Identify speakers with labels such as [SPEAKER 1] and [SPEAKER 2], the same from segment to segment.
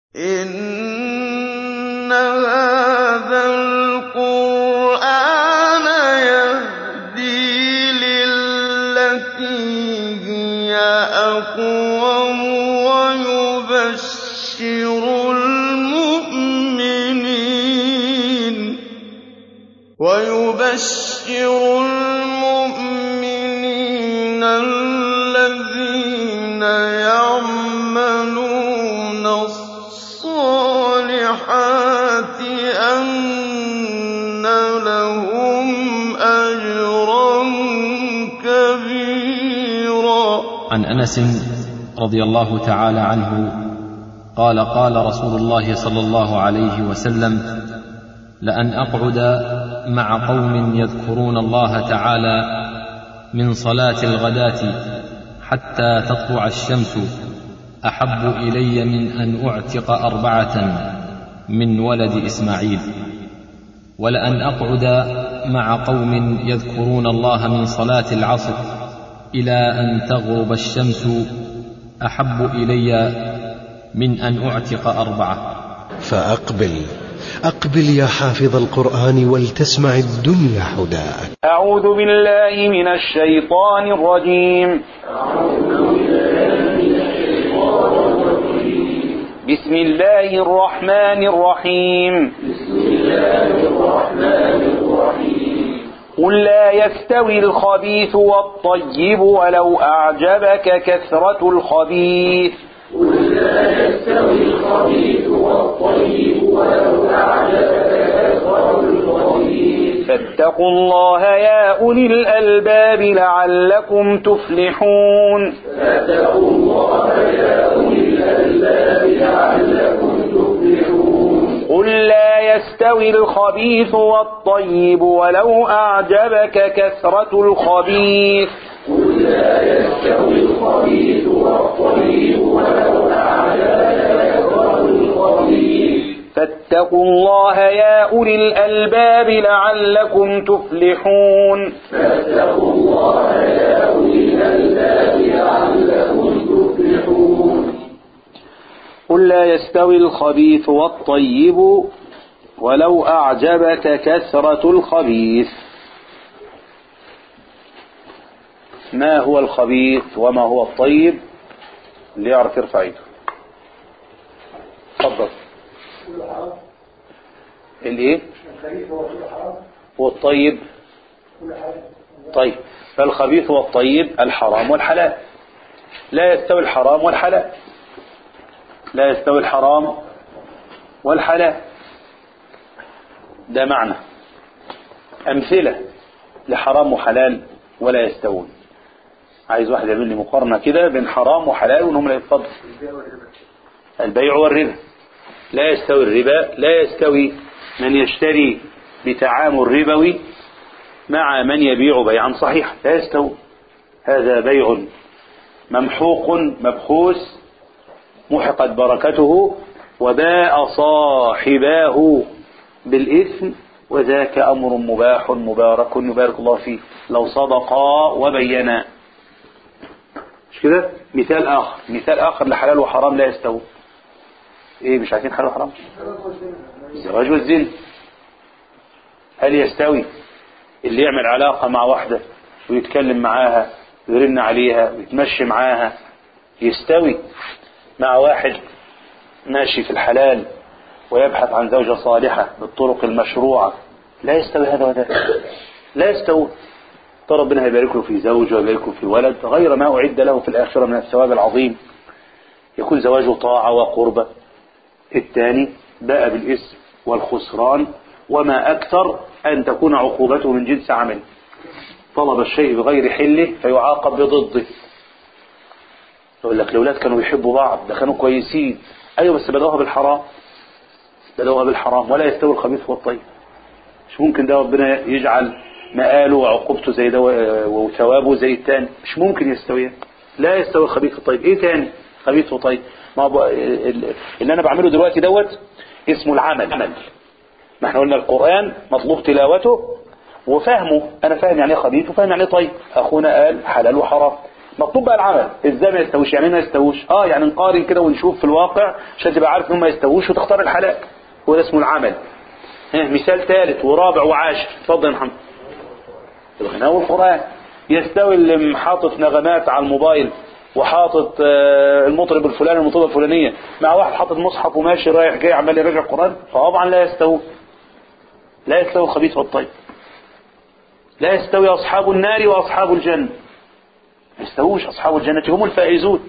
[SPEAKER 1] إِنَّ هَٰذَا الْقُرْآنَ يَهْدِي لِلَّتِي هِيَ أَقْوَمُ وَيُبَشِّرُ الْمُؤْمِنِينَ الَّذِينَ يَعْمَلُونَ الصَّالِحَاتِ أَنَّ لَهُمْ أَجْرًا كَبِيرًا
[SPEAKER 2] عن انس رضي الله تعالى عنه قال قال رسول الله صلى الله عليه وسلم لان اقعد مع قوم يذكرون الله تعالى من صلاه الغداه حتى تطلع الشمس احب الي من ان اعتق اربعه من ولد اسماعيل ولان اقعد مع قوم يذكرون الله من صلاه العصر الى ان تغرب الشمس احب الي من ان اعتق اربعه
[SPEAKER 3] فأقبل أقبل يا حافظ القرآن ولتسمع الدنيا حداك
[SPEAKER 4] أعوذ بالله من الشيطان الرجيم بسم الله الرحمن الرحيم قل لا يستوي الخبيث والطيب ولو أعجبك كثرة الخبيث فاتقوا الله يا أولي الألباب لعلكم تفلحون قل لا يستوي الخبيث والطيب ولو أعجبك كثرة الخبيث فاتقوا الله يا أولي الألباب لعلكم تفلحون قل لا يستوي الخبيث والطيب ولو أعجبك كثرة الخبيث ما هو الخبيث وما هو الطيب اللي يعرف يرفع ايده تفضل الايه والطيب طيب فالخبيث والطيب الحرام والحلال لا يستوي الحرام والحلال لا يستوي الحرام والحلال ده معنى أمثلة لحرام وحلال ولا يستوون عايز واحد يعمل لي مقارنة كده بين حرام وحلال وانهم لا يتفضل البيع والربا لا يستوي الربا لا يستوي من يشتري بتعامل ربوي مع من يبيع بيعا صحيحا لا يستوي هذا بيع ممحوق مبخوس محقت بركته وباء صاحباه بالإثم وذاك أمر مباح مبارك يبارك الله فيه لو صدقا وبينا مش كده مثال آخر مثال آخر لحلال وحرام لا يستوي ايه مش عارفين حلال وحرام الزواج والزنا هل يستوي اللي يعمل علاقة مع واحدة ويتكلم معاها ويرن عليها ويتمشي معاها يستوي مع واحد ماشي في الحلال ويبحث عن زوجة صالحة بالطرق المشروعة لا يستوي هذا وذاك لا يستوي ربنا هيبارك له في زوج ويبارك له في ولد غير ما أعد له في الآخرة من الثواب العظيم يكون زواجه طاعة وقربة الثاني باء بالاسم والخسران وما أكثر أن تكون عقوبته من جنس عمله طلب الشيء بغير حله فيعاقب بضده يقول لك الأولاد كانوا يحبوا بعض ده كانوا كويسين أيوة بس بدأوها بالحرام بدأوها بالحرام ولا يستوي الخبيث والطيب مش ممكن ده ربنا يجعل مآله وعقوبته زي ده وثوابه زي التاني مش ممكن يستوي لا يستوي الخبيث والطيب ايه تاني خبيث وطيب ما هو اللي انا بعمله دلوقتي دوت اسمه العمل عمل ما احنا قلنا القرآن مطلوب تلاوته وفهمه انا فاهم يعني ايه خبيث وفاهم يعني ايه طيب اخونا قال حلال وحرام مطلوب بقى العمل ازاي ما يستويش يعني إيه ما يستووش اه يعني نقارن كده ونشوف في الواقع عشان تبقى عارف انهم ما يستووش وتختار الحلال هو ده اسمه العمل ها مثال ثالث ورابع وعاشر اتفضل يا محمد الغناء والقرآن يستوي اللي حاطط نغمات على الموبايل وحاطط آه، المطرب الفلاني المطربة الفلانية مع واحد حاطط مصحف وماشي رايح جاي عمال يراجع القرآن طبعا لا يستوي لا يستوي الخبيث والطيب لا يستوي أصحاب النار وأصحاب الجنة ما يستووش أصحاب الجنة هم الفائزون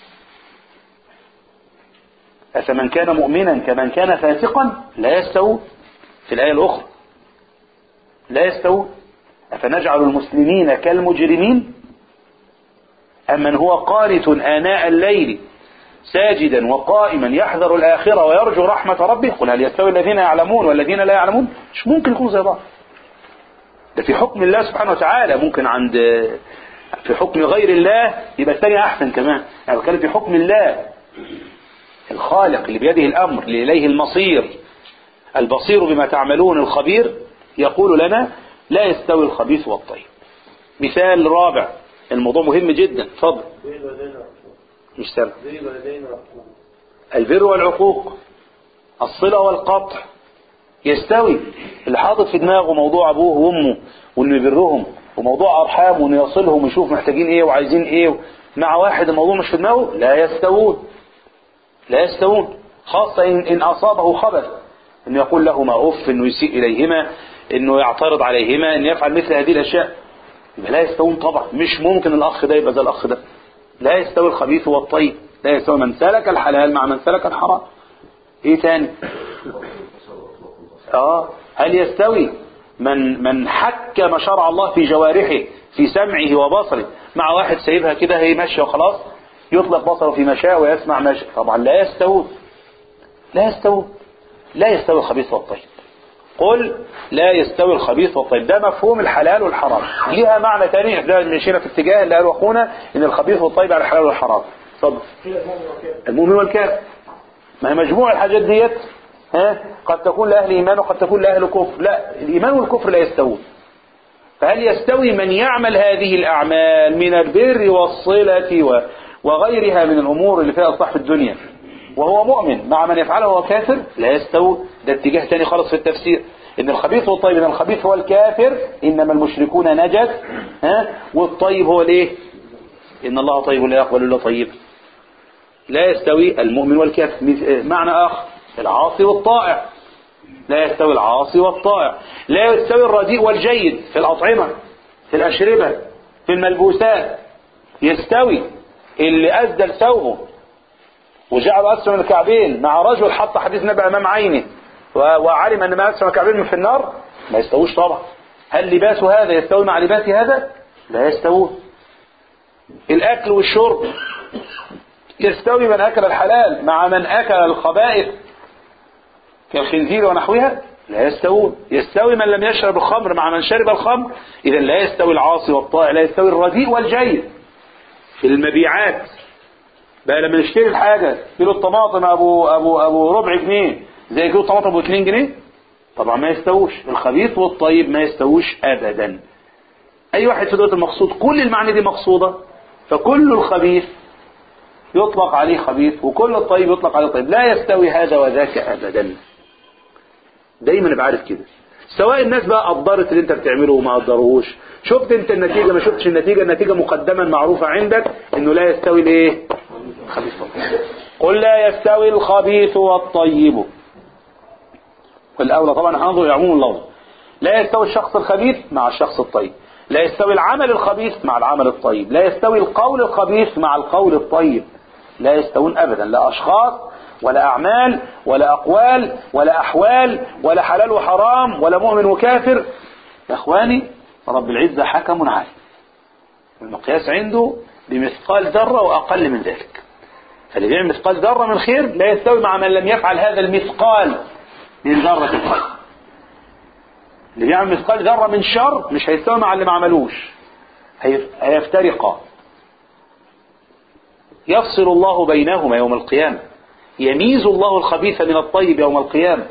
[SPEAKER 4] أفمن كان مؤمنا كمن كان فاسقا لا يستوون في الآية الأخرى لا يستوون أفنجعل المسلمين كالمجرمين أم من هو قانت آناء الليل ساجدا وقائما يحذر الآخرة ويرجو رحمة ربه قل هل يستوي الذين يعلمون والذين لا يعلمون مش ممكن يكونوا زي بعض ده في حكم الله سبحانه وتعالى ممكن عند في حكم غير الله يبقى الثاني أحسن كمان يعني بتكلم في حكم الله الخالق اللي بيده الأمر اللي إليه المصير البصير بما تعملون الخبير يقول لنا لا يستوي الخبيث والطيب مثال رابع الموضوع مهم جدا اتفضل مش سامع البر والعقوق الصلة والقطع يستوي اللي حاطط في دماغه موضوع أبوه وأمه وإنه يبرهم وموضوع أرحام وإنه يصلهم ويشوف محتاجين إيه وعايزين إيه مع واحد الموضوع مش في دماغه لا يستوون لا يستوون خاصة إن, إن أصابه خبث إنه يقول لهما أف إنه يسيء إليهما إنه يعترض عليهما إنه يفعل مثل هذه الأشياء يبقى لا يستوون طبعا مش ممكن الأخ ده يبقى زي الأخ ده لا يستوي الخبيث والطيب لا يستوي من سلك الحلال مع من سلك الحرام ايه تاني اه هل يستوي من من حكم شرع الله في جوارحه في سمعه وبصره مع واحد سايبها كده هي ماشيه وخلاص يطلق بصره في مشاء ويسمع ما شاء طبعا لا يستوون لا يستوون لا يستوي الخبيث والطيب قل لا يستوي الخبيث والطيب ده مفهوم الحلال والحرام ليها معنى تاني احنا مشينا في اتجاه اللي قالوا اخونا ان الخبيث والطيب على الحلال والحرام اتفضل المؤمن والكافر ما هي مجموع الحاجات ديت ها قد تكون لاهل ايمان وقد تكون لاهل كفر لا الايمان والكفر لا يستوون فهل يستوي من يعمل هذه الاعمال من البر والصله و- وغيرها من الامور اللي فيها اصلاح في الدنيا وهو مؤمن مع من يفعله وهو كافر لا يستوي ده اتجاه تاني خالص في التفسير ان الخبيث والطيب ان الخبيث هو الكافر انما المشركون نجس ها والطيب هو الايه ان الله طيب لا يقبل الا طيبا لا يستوي المؤمن والكافر مث- معنى اخر العاصي والطائع لا يستوي العاصي والطائع لا يستوي الرديء والجيد في الأطعمة في الأشربة في الملبوسات يستوي اللي أسدل ثوبه وجعل أسفل من الكعبين مع رجل حط حديث نبأ أمام عينه و- وعلم أن ما أسفل من الكعبين من في النار ما يستووش طبعا هل لباس هذا يستوي مع لباس هذا لا يستوون الأكل والشرب يستوي من أكل الحلال مع من أكل الخبائث كالخنزير ونحوها لا يستوون يستوي من لم يشرب الخمر مع من شرب الخمر إذا لا يستوي العاصي والطائع لا يستوي الرديء والجيد في المبيعات بقى لما نشتري الحاجة كيلو الطماطم أبو, أبو, أبو ربع جنيه زي كيلو الطماطم أبو 2 جنيه طبعا ما يستووش الخبيث والطيب ما يستووش أبدا أي واحد في دولة المقصود كل المعنى دي مقصودة فكل الخبيث يطلق عليه خبيث وكل الطيب يطلق عليه طيب لا يستوي هذا وذاك أبدا دايما ابقى عارف كده سواء الناس بقى قدرت اللي انت بتعمله وما قدروهوش شفت انت النتيجة ما شفتش النتيجة النتيجة مقدما معروفة عندك انه لا يستوي الايه الخبيث والطيب قل لا يستوي الخبيث والطيب والأولى طبعا هننظر إلى عموم اللفظ لا يستوي الشخص الخبيث مع الشخص الطيب لا يستوي العمل الخبيث مع العمل الطيب لا يستوي القول الخبيث مع القول الطيب لا يستوون أبدا لا أشخاص ولا أعمال ولا أقوال ولا أحوال ولا حلال وحرام ولا مؤمن وكافر يا أخواني رب العزة حكم عالم المقياس عنده بمثقال ذرة وأقل من ذلك فاللي بيعمل مثقال ذرة من خير لا يستوي مع من لم يفعل هذا المثقال من ذرة الخير اللي بيعمل مثقال ذرة من شر مش هيستوي مع اللي ما عملوش هي- هيفترقا يفصل الله بينهما يوم القيامة يميز الله الخبيث من الطيب يوم القيامة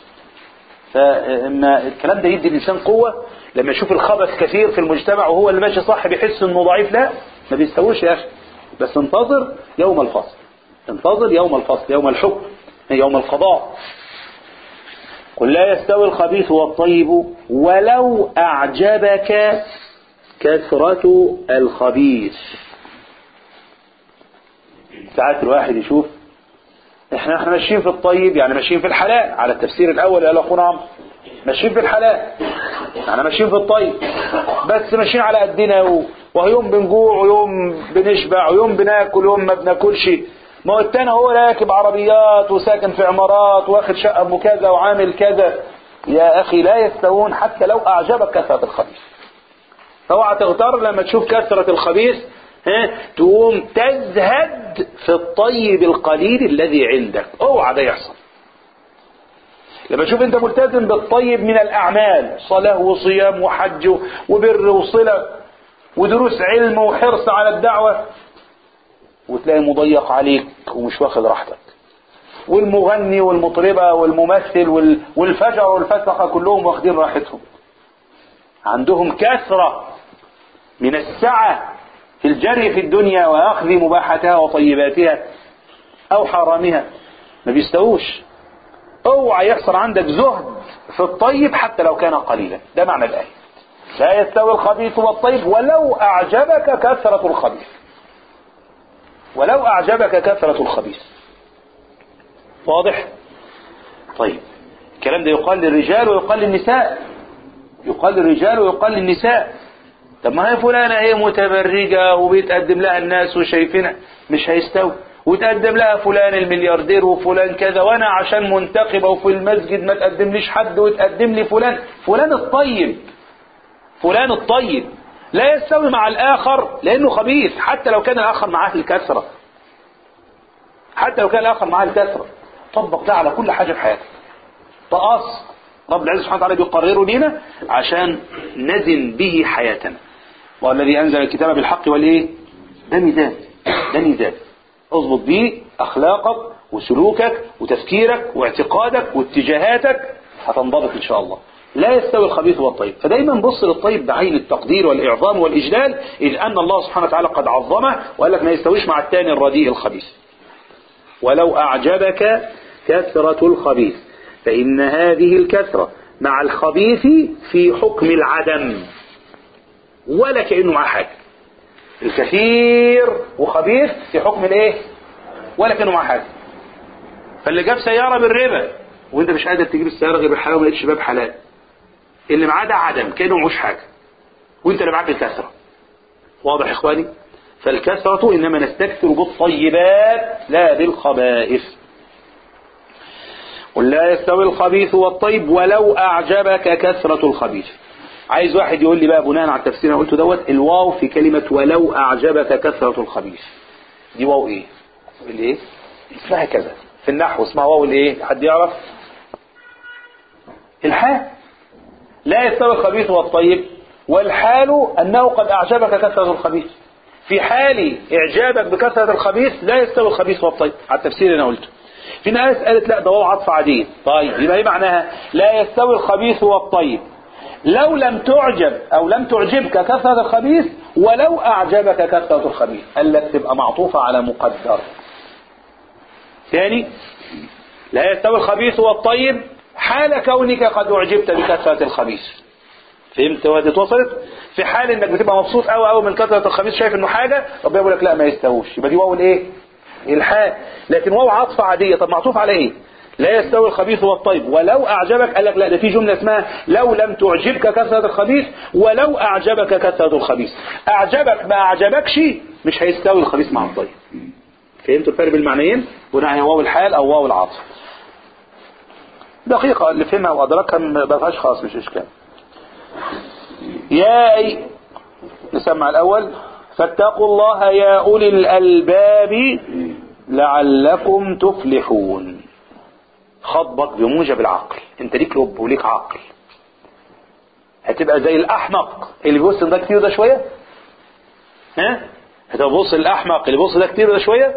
[SPEAKER 4] فاما الكلام ده يدي الإنسان قوة لما يشوف الخبث كثير في المجتمع وهو اللي ماشي صح بيحس انه ضعيف لا ما بيستووش يا اخي بس انتظر يوم الفصل انتظر يوم الفصل يوم الحكم يوم القضاء قل لا يستوي الخبيث والطيب ولو أعجبك كثرة الخبيث ساعات الواحد يشوف احنا احنا ماشيين في الطيب يعني ماشيين في الحلال على التفسير الاول قال اخونا عمرو ماشيين في الحلال يعني ماشيين في الطيب بس ماشيين على قدنا و- ويوم بنجوع ويوم بنشبع ويوم بناكل ويوم ما بناكلش ما هو التاني هو راكب عربيات وساكن في عمارات واخد شقه ابو كذا وعامل كذا يا اخي لا يستوون حتى لو اعجبك كثره الخبيث اوعى تغتر لما تشوف كثرة الخبيث ها تقوم تزهد في الطيب القليل الذي عندك اوعى ده يحصل لما تشوف انت ملتزم بالطيب من الاعمال صلاة وصيام وحج وبر وصلة ودروس علم وحرص على الدعوة وتلاقي مضيق عليك ومش واخد راحتك والمغني والمطربة والممثل وال- والفجر والفسقة كلهم واخدين راحتهم عندهم كثرة من السعة في الجري في الدنيا وأخذ مباحتها وطيباتها أو حرامها ما بيستووش اوعى يحصل عندك زهد في الطيب حتى لو كان قليلا ده معنى الآية لا يستوي الخبيث والطيب ولو أعجبك كثرة الخبيث ولو أعجبك كثرة الخبيث واضح طيب الكلام ده يقال للرجال ويقال للنساء يقال للرجال ويقال للنساء طب ما هي فلانة هي متبرجة وبيتقدم لها الناس وشايفينها مش هيستوي وتقدم لها فلان الملياردير وفلان كذا وانا عشان منتقبة وفي المسجد ما تقدمليش حد وتقدم لي فلان فلان الطيب فلان الطيب لا يستوي مع الآخر لأنه خبيث حتى لو كان الآخر معاه الكثرة حتى لو كان الآخر معاه الكثرة طبق ده على كل حاجة في حياتك ده أصل رب العزة سبحانه وتعالى بيقرره لنا عشان نزن به حياتنا والذي أنزل الكتاب بالحق والإيه ده ميزان ده ميزان اضبط بيه أخلاقك وسلوكك وتفكيرك واعتقادك واتجاهاتك هتنضبط إن شاء الله لا يستوي الخبيث والطيب فدايما بص للطيب بعين التقدير والإعظام والإجلال إذ أن الله سبحانه وتعالى قد عظمه وقال لك ما يستويش مع الثاني الرديء الخبيث ولو أعجبك كثرة الخبيث فإن هذه الكثرة مع الخبيث في حكم العدم ولا كأنه معاه حاجة الكثير وخبيث في حكم الايه ولا كأنه معاه حاجة فاللي جاب سيارة بالربا وانت مش قادر تجيب السيارة غير بالحلال وما لقيتش باب حلال اللي معاه ده عدم كأنه معوش حاجة وانت اللي معاك الكثرة واضح يا اخواني فالكثرة انما نستكثر بالطيبات لا بالخبائث قل لا يستوي الخبيث والطيب ولو أعجبك كثرة الخبيث عايز واحد يقول لي بقى بناء على التفسير انا قلته دوت الواو في كلمة ولو أعجبك كثرة الخبيث دي واو ايه الايه اسمها كذا في النحو اسمها واو الايه حد يعرف الحال لا يستوي الخبيث والطيب والحال أنه قد أعجبك كثرة الخبيث في حال إعجابك بكثرة الخبيث لا يستوي الخبيث والطيب على التفسير اللي أنا قلته في ناس قالت لا ده واو عطف عادية طيب يبقى ايه معناها لا يستوي الخبيث والطيب لو لم تعجب او لم تعجبك كثرة الخبيث ولو اعجبك كثرة الخبيث قال لك تبقى معطوفة على مقدر ثاني لا يستوي الخبيث والطيب حال كونك قد اعجبت بكثرة الخبيث فهمت وادي وصلت في حال انك بتبقى مبسوط قوي قوي من كثرة الخبيث شايف انه حاجة ربنا يقول لك لا ما يستووش يبقى دي واو الايه الحال لكن واو عطف عادية طب معطوف على ايه لا يستوي الخبيث والطيب ولو اعجبك قال لك لا ده في جملة اسمها لو لم تعجبك كثرة الخبيث ولو اعجبك كثرة الخبيث اعجبك ما اعجبكش مش هيستوي الخبيث مع الطيب فهمتوا الفرق بين المعنيين بناء على واو الحال او واو العطف دقيقة اللي فهمها وادركها ما فيهاش خاص مش اشكال يا أي نسمع الأول فاتقوا الله يا أولي الألباب لعلكم تفلحون خطبك بموجب العقل انت ليك لب وليك عقل هتبقى زي الأحمق اللي بيبص ده كتير ده شوية ها هتبقى بص الأحمق اللي بيبص ده كتير ده شوية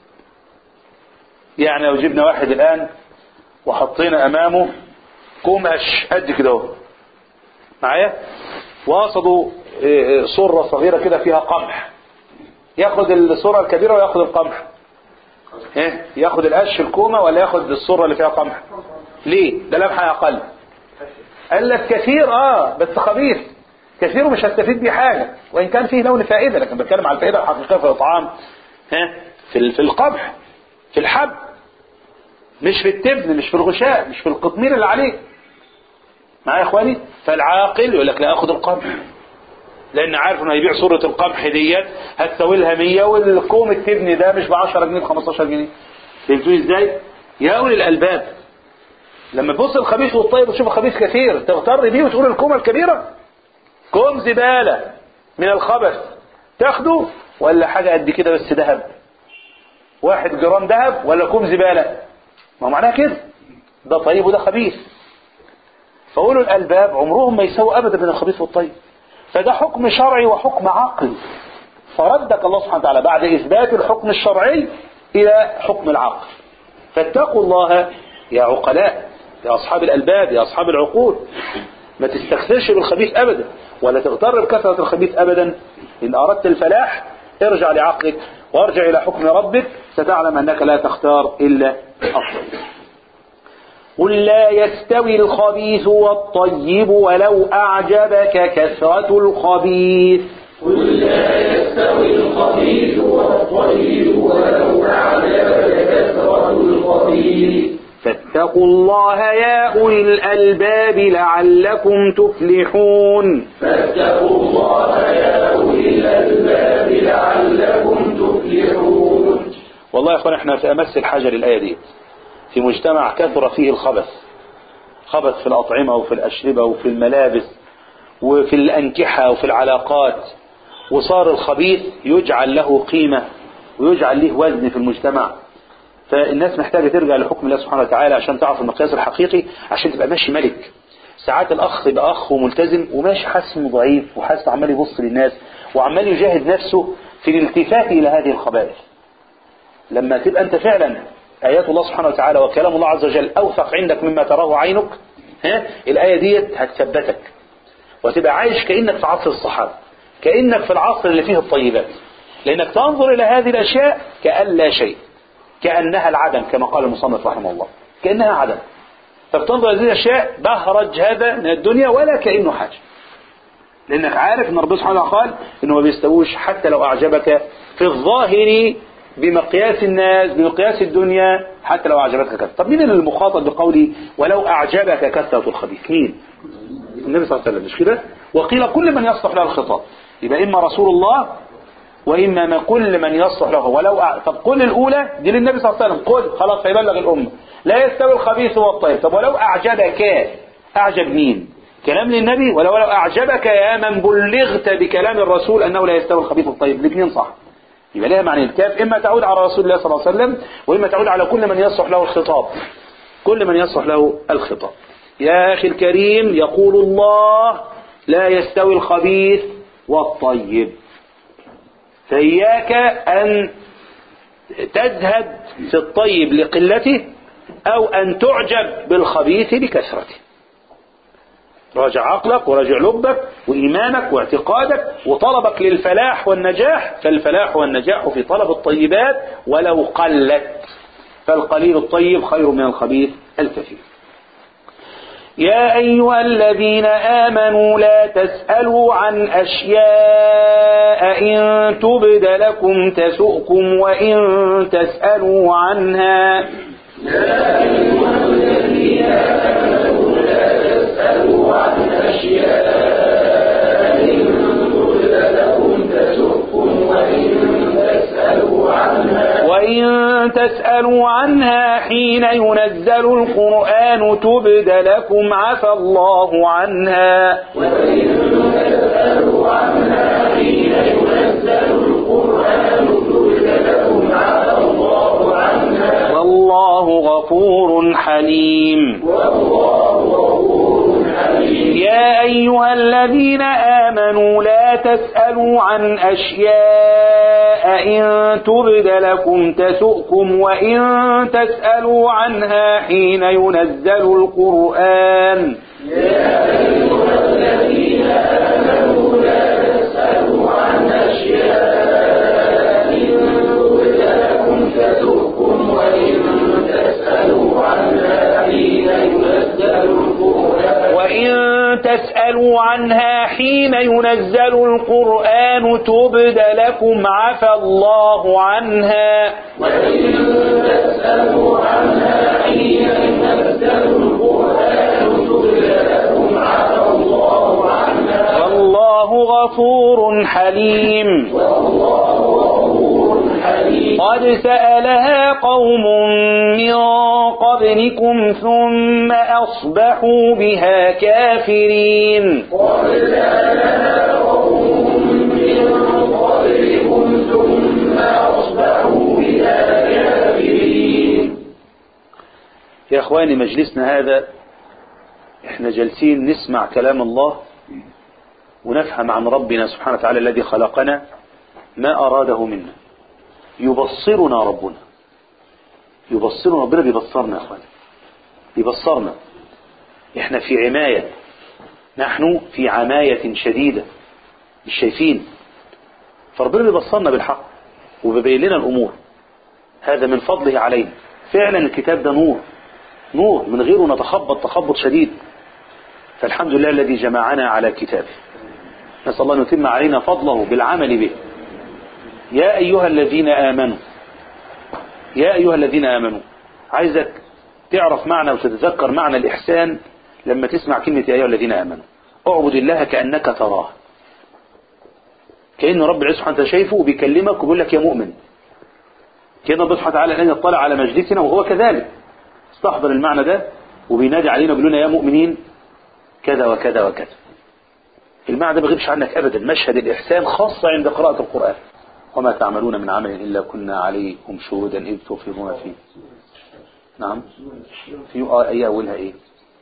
[SPEAKER 4] يعني لو جبنا واحد الآن وحطينا أمامه قمش قد كده اهو معايا وقصدوا صرة صغيرة كده فيها قمح ياخد الصورة الكبيرة وياخد القمح ايه ياخد القش الكومة ولا ياخد الصورة اللي فيها قمح ليه ده لمحة اقل قال لك كثير اه بس خبيث كثير مش هستفيد بيه حاجة وان كان فيه لون فائدة لكن بتكلم على الفائدة الحقيقية في الاطعام ها في في القمح في الحب مش في التبن مش في الغشاء مش في القطمير اللي عليه معايا يا اخواني فالعاقل يقول لك لا اخد القمح لان عارف انه هيبيع صورة القمح ديت هتساوي لها 100 والكوم التبن ده مش ب 10 جنيه ب 15 جنيه فهمتوا ازاي؟ يا اولي الالباب لما تبص الخبيث والطيب وتشوف الخبيث كثير تغتر بيه وتقول الكومه الكبيره كوم زباله من الخبث تاخده ولا حاجه قد كده بس ذهب واحد جرام ذهب ولا كوم زباله ما هو معناها كده ده طيب وده خبيث فأولو الألباب عمرهم ما يساووا أبدا من الخبيث والطيب فده حكم شرعي وحكم عقل فردك الله سبحانه وتعالى بعد إثبات الحكم الشرعي إلى حكم العقل فاتقوا الله يا عقلاء يا أصحاب الألباب يا أصحاب العقول ما تستخسرش بالخبيث أبدا ولا تغتر بكثرة الخبيث أبدا إن أردت الفلاح ارجع لعقلك وارجع إلى حكم ربك ستعلم أنك لا تختار إلا الطيب قل لا يستوي الخبيث والطيب ولو أعجبك كثرة الخبيث
[SPEAKER 5] قل لا يستوي الخبيث والطيب ولو أعجبك كثرة الخبيث
[SPEAKER 4] فاتقوا الله يا أولي الألباب لعلكم تفلحون
[SPEAKER 5] فاتقوا الله يا أولي الألباب لعلكم تفلحون
[SPEAKER 4] والله يا أخوان احنا في أمس الحاجة للآية دي في مجتمع كثر فيه الخبث خبث في الأطعمة وفي الأشربة وفي الملابس وفي الأنكحة وفي العلاقات وصار الخبيث يجعل له قيمة ويجعل له وزن في المجتمع فالناس محتاجة ترجع لحكم الله سبحانه وتعالى عشان تعرف المقياس الحقيقي عشان تبقى ماشي ملك ساعات الأخ يبقى أخ وملتزم وماشي حاسس انه ضعيف وحاسس عمال يبص للناس وعمال يجاهد نفسه في الالتفات إلى هذه الخبائث لما تبقى أنت فعلا آيات الله سبحانه وتعالى وكلام الله عز وجل أوثق عندك مما تراه عينك ها الآية ديت هتثبتك وتبقى عايش كأنك في عصر الصحابة كأنك في العصر اللي فيه الطيبات لأنك تنظر إلى هذه الأشياء كأن لا شيء كأنها العدم كما قال المصنف رحمه الله كأنها عدم فبتنظر إلى هذه الأشياء بهرج هذا من الدنيا ولا كأنه حاجة لأنك عارف أن ربنا سبحانه وتعالى قال أنه ما بيستووش حتى لو أعجبك في الظاهر بمقياس الناس بمقياس الدنيا حتى لو أعجبتك كثرة طب مين المخاطب بقولي ولو أعجبك كثرة الخبيث مين النبي صلى الله عليه وسلم مش كده وقيل كل من يصلح له الخطاب يبقى إما رسول الله وإما ما كل من يصلح له ولو أع... طب قل الأولى دي للنبي صلى الله عليه وسلم قل خلاص فيبلغ الأمة لا يستوي الخبيث والطيب طب ولو أعجبك أعجب مين كلام للنبي ولو لو أعجبك يا من بلغت بكلام الرسول أنه لا يستوي الخبيث والطيب الاثنين صح يبقى لها معنى الكاف إما تعود على رسول الله صلى الله عليه وسلم وإما تعود على كل من يصلح له الخطاب كل من يصلح له الخطاب يا أخي الكريم يقول الله لا يستوي الخبيث والطيب فإياك أن تزهد في الطيب لقلته أو أن تعجب بالخبيث بكثرته راجع عقلك وراجع لبك وإيمانك واعتقادك وطلبك للفلاح والنجاح فالفلاح والنجاح في طلب الطيبات ولو قلت فالقليل الطيب خير من الخبيث الكثير يا أيها الذين آمنوا لا تسألوا عن أشياء إن تبد لكم تسؤكم وإن تسألوا عنها
[SPEAKER 5] يا أيها الذين آمنوا لا تسألوا عن أشياء إن تبد لكم تسؤكم وإن تسألوا عنها
[SPEAKER 4] وإن تسألوا عنها حين ينزل القرآن تبد لكم عفى الله عنها
[SPEAKER 5] وإن تسألوا عنها حين ينزل القرآن تبد لكم عفى الله عنها
[SPEAKER 4] والله غفور حليم
[SPEAKER 5] والله غفور حليم
[SPEAKER 4] يا أيها الذين آمنوا لا تسألوا عن أشياء إن تبد لكم تسؤكم وإن تسألوا عنها حين ينزل القرآن
[SPEAKER 5] يا أيها الذين آمنوا لا تسألوا عن أشياء
[SPEAKER 4] تسألوا عنها حين ينزل القرآن تبد لكم عفى الله عنها
[SPEAKER 5] وإن تسألوا عنها حين ينزل القرآن تبد لكم عفى الله عنها
[SPEAKER 4] والله غفور حليم
[SPEAKER 5] والله غفور حليم
[SPEAKER 4] قد سألها قوم من قبلكم ثم أصبحوا بها كافرين
[SPEAKER 5] قد سألها قوم من قبلكم ثم أصبحوا بها كافرين
[SPEAKER 4] يا اخواني مجلسنا هذا احنا جالسين نسمع كلام الله ونفهم عن ربنا سبحانه وتعالى الذي خلقنا ما أراده منا يبصرنا ربنا يبصرنا ربنا بيبصرنا يا اخواني بيبصرنا احنا في عماية نحن في عماية شديدة مش شايفين فربنا بيبصرنا بالحق وبيبين لنا الأمور هذا من فضله علينا فعلا الكتاب ده نور نور من غيره نتخبط تخبط شديد فالحمد لله الذي جمعنا على كتابه نسأل الله أن يتم علينا فضله بالعمل به يا أيها الذين آمنوا يا أيها الذين آمنوا عايزك تعرف معنى وتتذكر معنى الإحسان لما تسمع كلمة يا أيها الذين آمنوا اعبد الله كأنك تراه كأن رب العزة سبحانه وتعالى شايفه وبيكلمك وبيقول لك يا مؤمن كأن رب سبحانه وتعالى الآن يطلع على مجلسنا وهو كذلك استحضر المعنى ده وبينادي علينا وبيقول لنا يا مؤمنين كذا وكذا وكذا المعنى ده ما بيغيبش عنك ابدا مشهد الاحسان خاصه عند قراءه القران وما تعملون من عمل الا كنا عليكم شهودا اذ تفيضون فيه نعم في ايه اولها ايه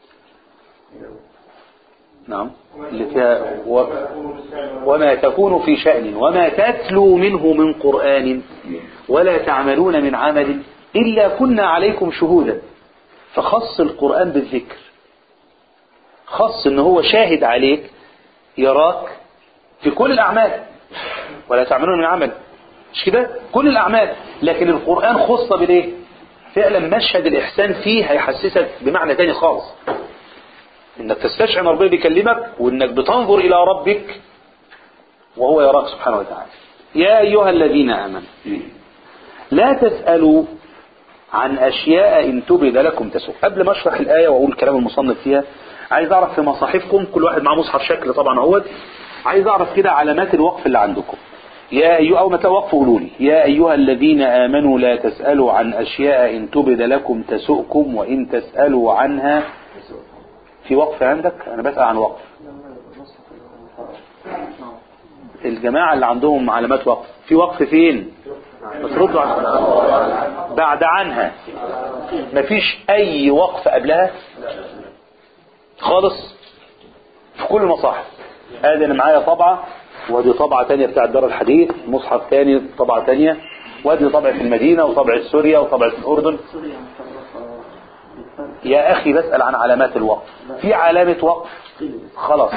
[SPEAKER 4] نعم اللي فيها و... وما تكون في شأن وما تتلو منه من قرآن ولا تعملون من عمل إلا كنا عليكم شهودا فخص القرآن بالذكر خص ان هو شاهد عليك يراك في كل الأعمال ولا تعملون من عمل مش كده كل الأعمال لكن القرآن خص بالإيه فعلا مشهد الإحسان فيه هيحسسك بمعنى تاني خالص انك تستشعر ان ربنا بيكلمك وانك بتنظر الى ربك وهو يراك سبحانه وتعالى يا ايها الذين امنوا لا تسالوا عن اشياء ان تبد لكم تسوء قبل ما اشرح الايه واقول كلام المصنف فيها عايز اعرف في مصاحفكم كل واحد معاه مصحف شكل طبعا اهوت عايز اعرف كده علامات الوقف اللي عندكم يا أيها أو متى وقف قولوا لي يا أيها الذين آمنوا لا تسألوا عن أشياء إن تبد لكم تسؤكم وإن تسألوا عنها في وقف عندك أنا بسأل عن وقف الجماعة اللي عندهم علامات وقف في وقف فين بتردوا عن بعد عنها مفيش أي وقف قبلها خالص في كل المصاحف ادي انا معايا طبعة ودي طبعة تانية بتاع دار الحديث مصحف تاني طبعة تانية ودي طبعة في المدينة وطبعة سوريا وطبعة الأردن يا أخي بسأل عن علامات الوقف في علامة وقف خلاص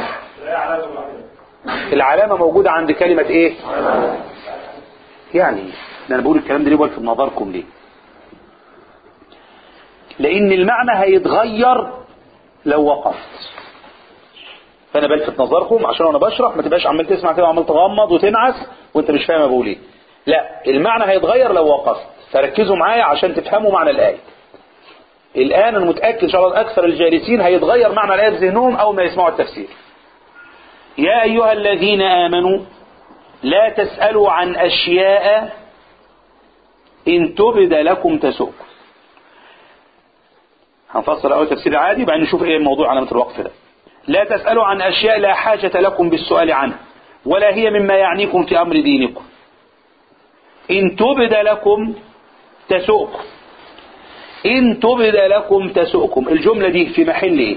[SPEAKER 4] العلامة موجودة عند كلمة ايه يعني انا بقول الكلام ده ليه بلفت نظركم ليه لان المعنى هيتغير لو وقفت فانا بلفت نظركم عشان وانا بشرح ما تبقاش عمال تسمع كده وعمال تغمض وتنعس وانت مش فاهم بقول ايه لا المعنى هيتغير لو وقفت فركزوا معايا عشان تفهموا معنى الايه الان انا متاكد ان شاء الله اكثر الجالسين هيتغير معنى الايه في ذهنهم اول ما يسمعوا التفسير يا ايها الذين امنوا لا تسالوا عن اشياء ان تبد لكم تسؤكم هنفسر اول تفسير عادي بعدين نشوف ايه الموضوع علامه الوقف ده لا تسألوا عن أشياء لا حاجة لكم بالسؤال عنها ولا هي مما يعنيكم في أمر دينكم إن تبد لكم تسؤكم إن تبد لكم تسؤكم الجملة دي في محل إيه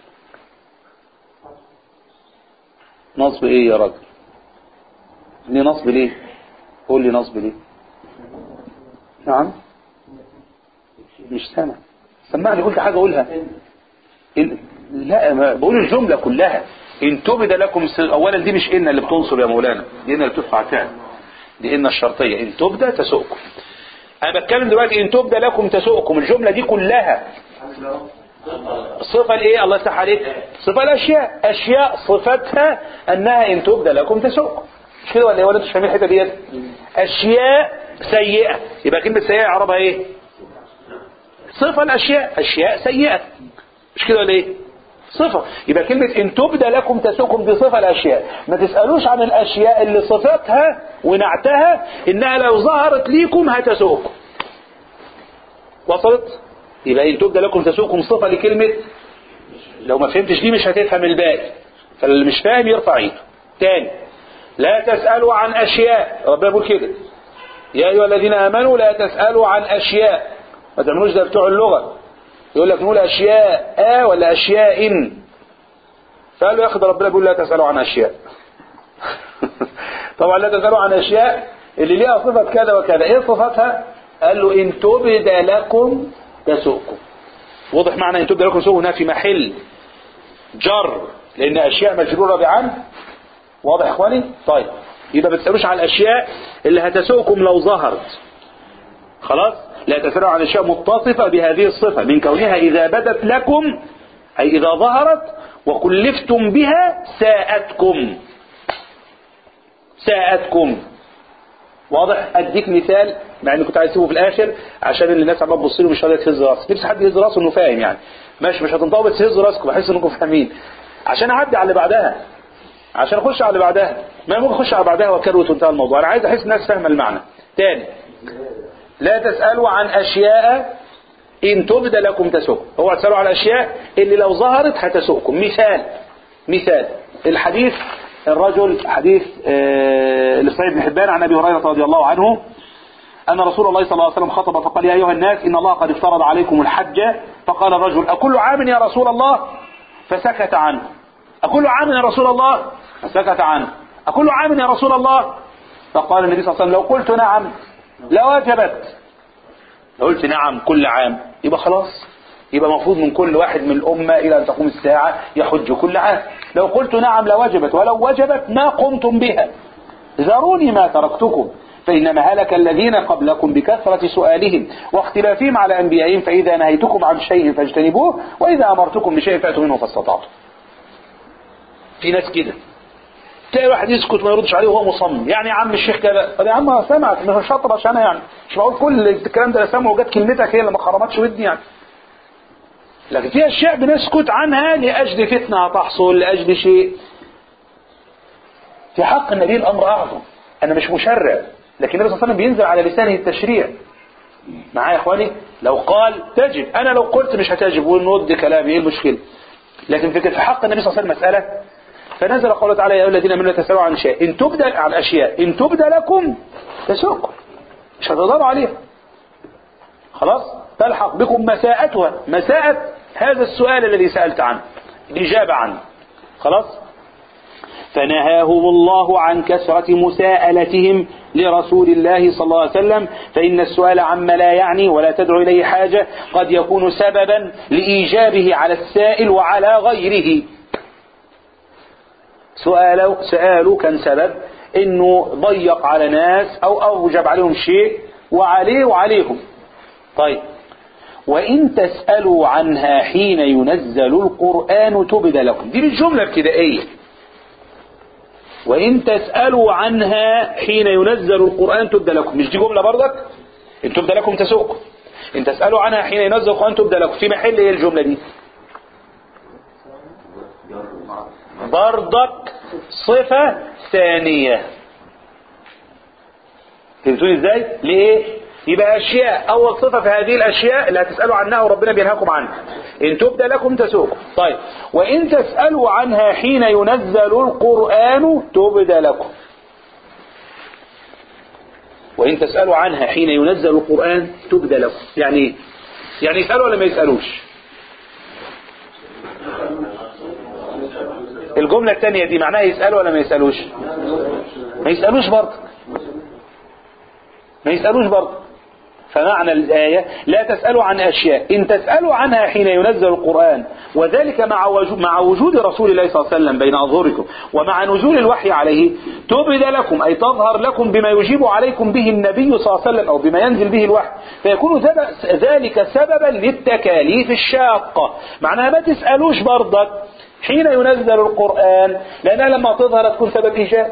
[SPEAKER 4] نصب إيه يا راجل ليه نصب ليه قول لي نصب ليه نعم مش سامع سمعني قلت حاجة أقولها إن لا ما بقول الجملة كلها إن تبد لكم س... أولا دي مش إن اللي بتنصب يا مولانا دي إن اللي بترفع فعل دي إن الشرطية إن تبد تسؤكم أنا بتكلم دلوقتي إن تبد لكم تسؤكم الجملة دي كلها صفة الايه الله يفتح عليك صفة الاشياء اشياء صفتها انها ان تبدى لكم تسوق مش كده ولا ايه ولا انتوا مش فاهمين الحته ديت اشياء سيئة يبقى كلمة سيئة عربها ايه صفة الاشياء اشياء سيئة مش كده ولا ايه صفة يبقى كلمة ان تبدى لكم تسوكم دي صفة الاشياء ما تسألوش عن الاشياء اللي صفتها ونعتها انها لو ظهرت ليكم هتسوكم وصلت يبقى ان تبدى لكم تسوكم صفة لكلمة لو ما فهمتش دي مش هتفهم الباقي فاللي مش فاهم يرفع ايده تاني لا تسألوا عن اشياء ربنا بيقول كده يا ايها الذين امنوا لا تسألوا عن اشياء ما تعملوش ده بتوع اللغة يقول لك نقول اشياء آه ولا اشياء إن فقال له يا اخي ده ربنا بيقول لا تسألوا عن اشياء طبعا لا تسألوا عن اشياء اللي ليها صفة كذا وكذا ايه صفتها قال له ان تبد لكم تسوقكم واضح معنى ان تبد لكم تسوقكم هنا في محل جر لان اشياء مجرورة بعن واضح يا اخواني طيب يبقى ما تسألوش عن الاشياء اللي هتسوقكم لو ظهرت خلاص لا تسألوا عن اشياء متصفة بهذه الصفة من كونها اذا بدت لكم اي اذا ظهرت وكلفتم بها ساءتكم ساءتكم واضح اديك مثال مع اني كنت عايز اسيبه في الاخر عشان اللي الناس عماله تبص له مش راضيه تهز راسه نفسي حد يهز راسه انه فاهم يعني ماشي مش هتنطقوا بس هزوا راسكم بحس انكم فاهمين عشان اعدي على اللي بعدها عشان اخش على اللي بعدها ما ممكن اخش على بعدها واكروت وانتهى الموضوع انا عايز احس الناس فاهمه المعنى تاني لا تسالوا عن اشياء ان تبد لكم تسوكم اوعى تسالوا على الاشياء اللي لو ظهرت هتسوكم مثال مثال الحديث الرجل حديث آه لصحيح بن حبان عن ابي هريره رضي الله عنه أن رسول الله صلى الله عليه وسلم خطب فقال يا أيها الناس إن الله قد افترض عليكم الحج فقال الرجل أكل عام يا رسول الله فسكت عنه أكل عام يا رسول الله فسكت عنه أكل عام يا رسول الله فقال النبي صلى الله عليه وسلم لو قلت نعم لوجبت لو قلت نعم كل عام يبقى خلاص يبقى مفروض من كل واحد من الأمة إلى أن تقوم الساعة يحج كل عام لو قلت نعم لوجبت ولو وجبت ما قمتم بها ذروني ما تركتكم فإنما هلك الذين قبلكم بكثرة سؤالهم واختلافهم على أنبيائهم فإذا نهيتكم عن شيء فاجتنبوه وإذا أمرتكم بشيء فأتوا منه فاستطعتم في ناس كده تلاقي واحد يسكت ما يردش عليه وهو مصمم يعني يا عم الشيخ كذا طب يا عم سمعك مش شاطر عشان انا يعني مش بقول كل الكلام ده سامعه وجت كلمتك هي اللي ما خرمتش ودني يعني لكن في اشياء بنسكت عنها لاجل فتنه هتحصل لاجل شيء في حق النبي الامر اعظم انا مش مشرع لكن النبي صلى الله عليه وسلم بينزل على لسانه التشريع معايا يا اخواني لو قال تجب انا لو قلت مش هتجب ونرد كلامي ايه المشكله لكن فكره في حق النبي صلى الله عليه وسلم مساله فنزل قوله تعالى يا ايها الذين امنوا لا تسالوا عن شيء ان تبدا عن اشياء ان تبدا لكم تسوقكم مش هتقدروا عليها خلاص تلحق بكم مساءتها مساءة هذا السؤال الذي سألت عنه الإجابة عنه خلاص فنهاهم الله عن كثرة مساءلتهم لرسول الله صلى الله عليه وسلم فإن السؤال عما لا يعني ولا تدعو إليه حاجة قد يكون سببا لإيجابه على السائل وعلى غيره سؤاله, سؤاله كان سبب انه ضيق على ناس او اوجب عليهم شيء وعليه وعليهم طيب وإن تسألوا عنها حين ينزل القرآن تبد لكم دي الجملة ابتدائية وإن تسألوا عنها حين ينزل القرآن تبد لكم مش دي جملة برضك إن تبد لكم تسوقكم إن تسألوا عنها حين ينزل القرآن تبد لكم في محل إيه الجملة دي برضك صفة ثانية فهمتوني ازاي ليه يبقى اشياء اول صفة في هذه الاشياء اللي هتسألوا عنها وربنا بينهاكم عنها ان تبدأ لكم تسوكم طيب وان تسألوا عنها حين ينزل القرآن تبدأ لكم وان تسألوا عنها حين ينزل القرآن تبدأ لكم يعني ايه يعني يسألوا ولا ما يسألوش الجملة الثانية دي معناها يسألوا ولا ما يسألوش ما يسألوش برضه ما يسألوش برضه فمعنى الآية لا تسألوا عن أشياء إن تسألوا عنها حين ينزل القرآن وذلك مع وجود, مع وجود رسول الله صلى الله عليه وسلم بين أظهركم ومع نزول الوحي عليه تبد لكم أي تظهر لكم بما يجيب عليكم به النبي صلى الله عليه وسلم أو بما ينزل به الوحي فيكون ذلك سببا للتكاليف الشاقة معناها ما تسألوش برضك حين ينزل القرآن لأنها لما تظهر تكون سبب إيجاب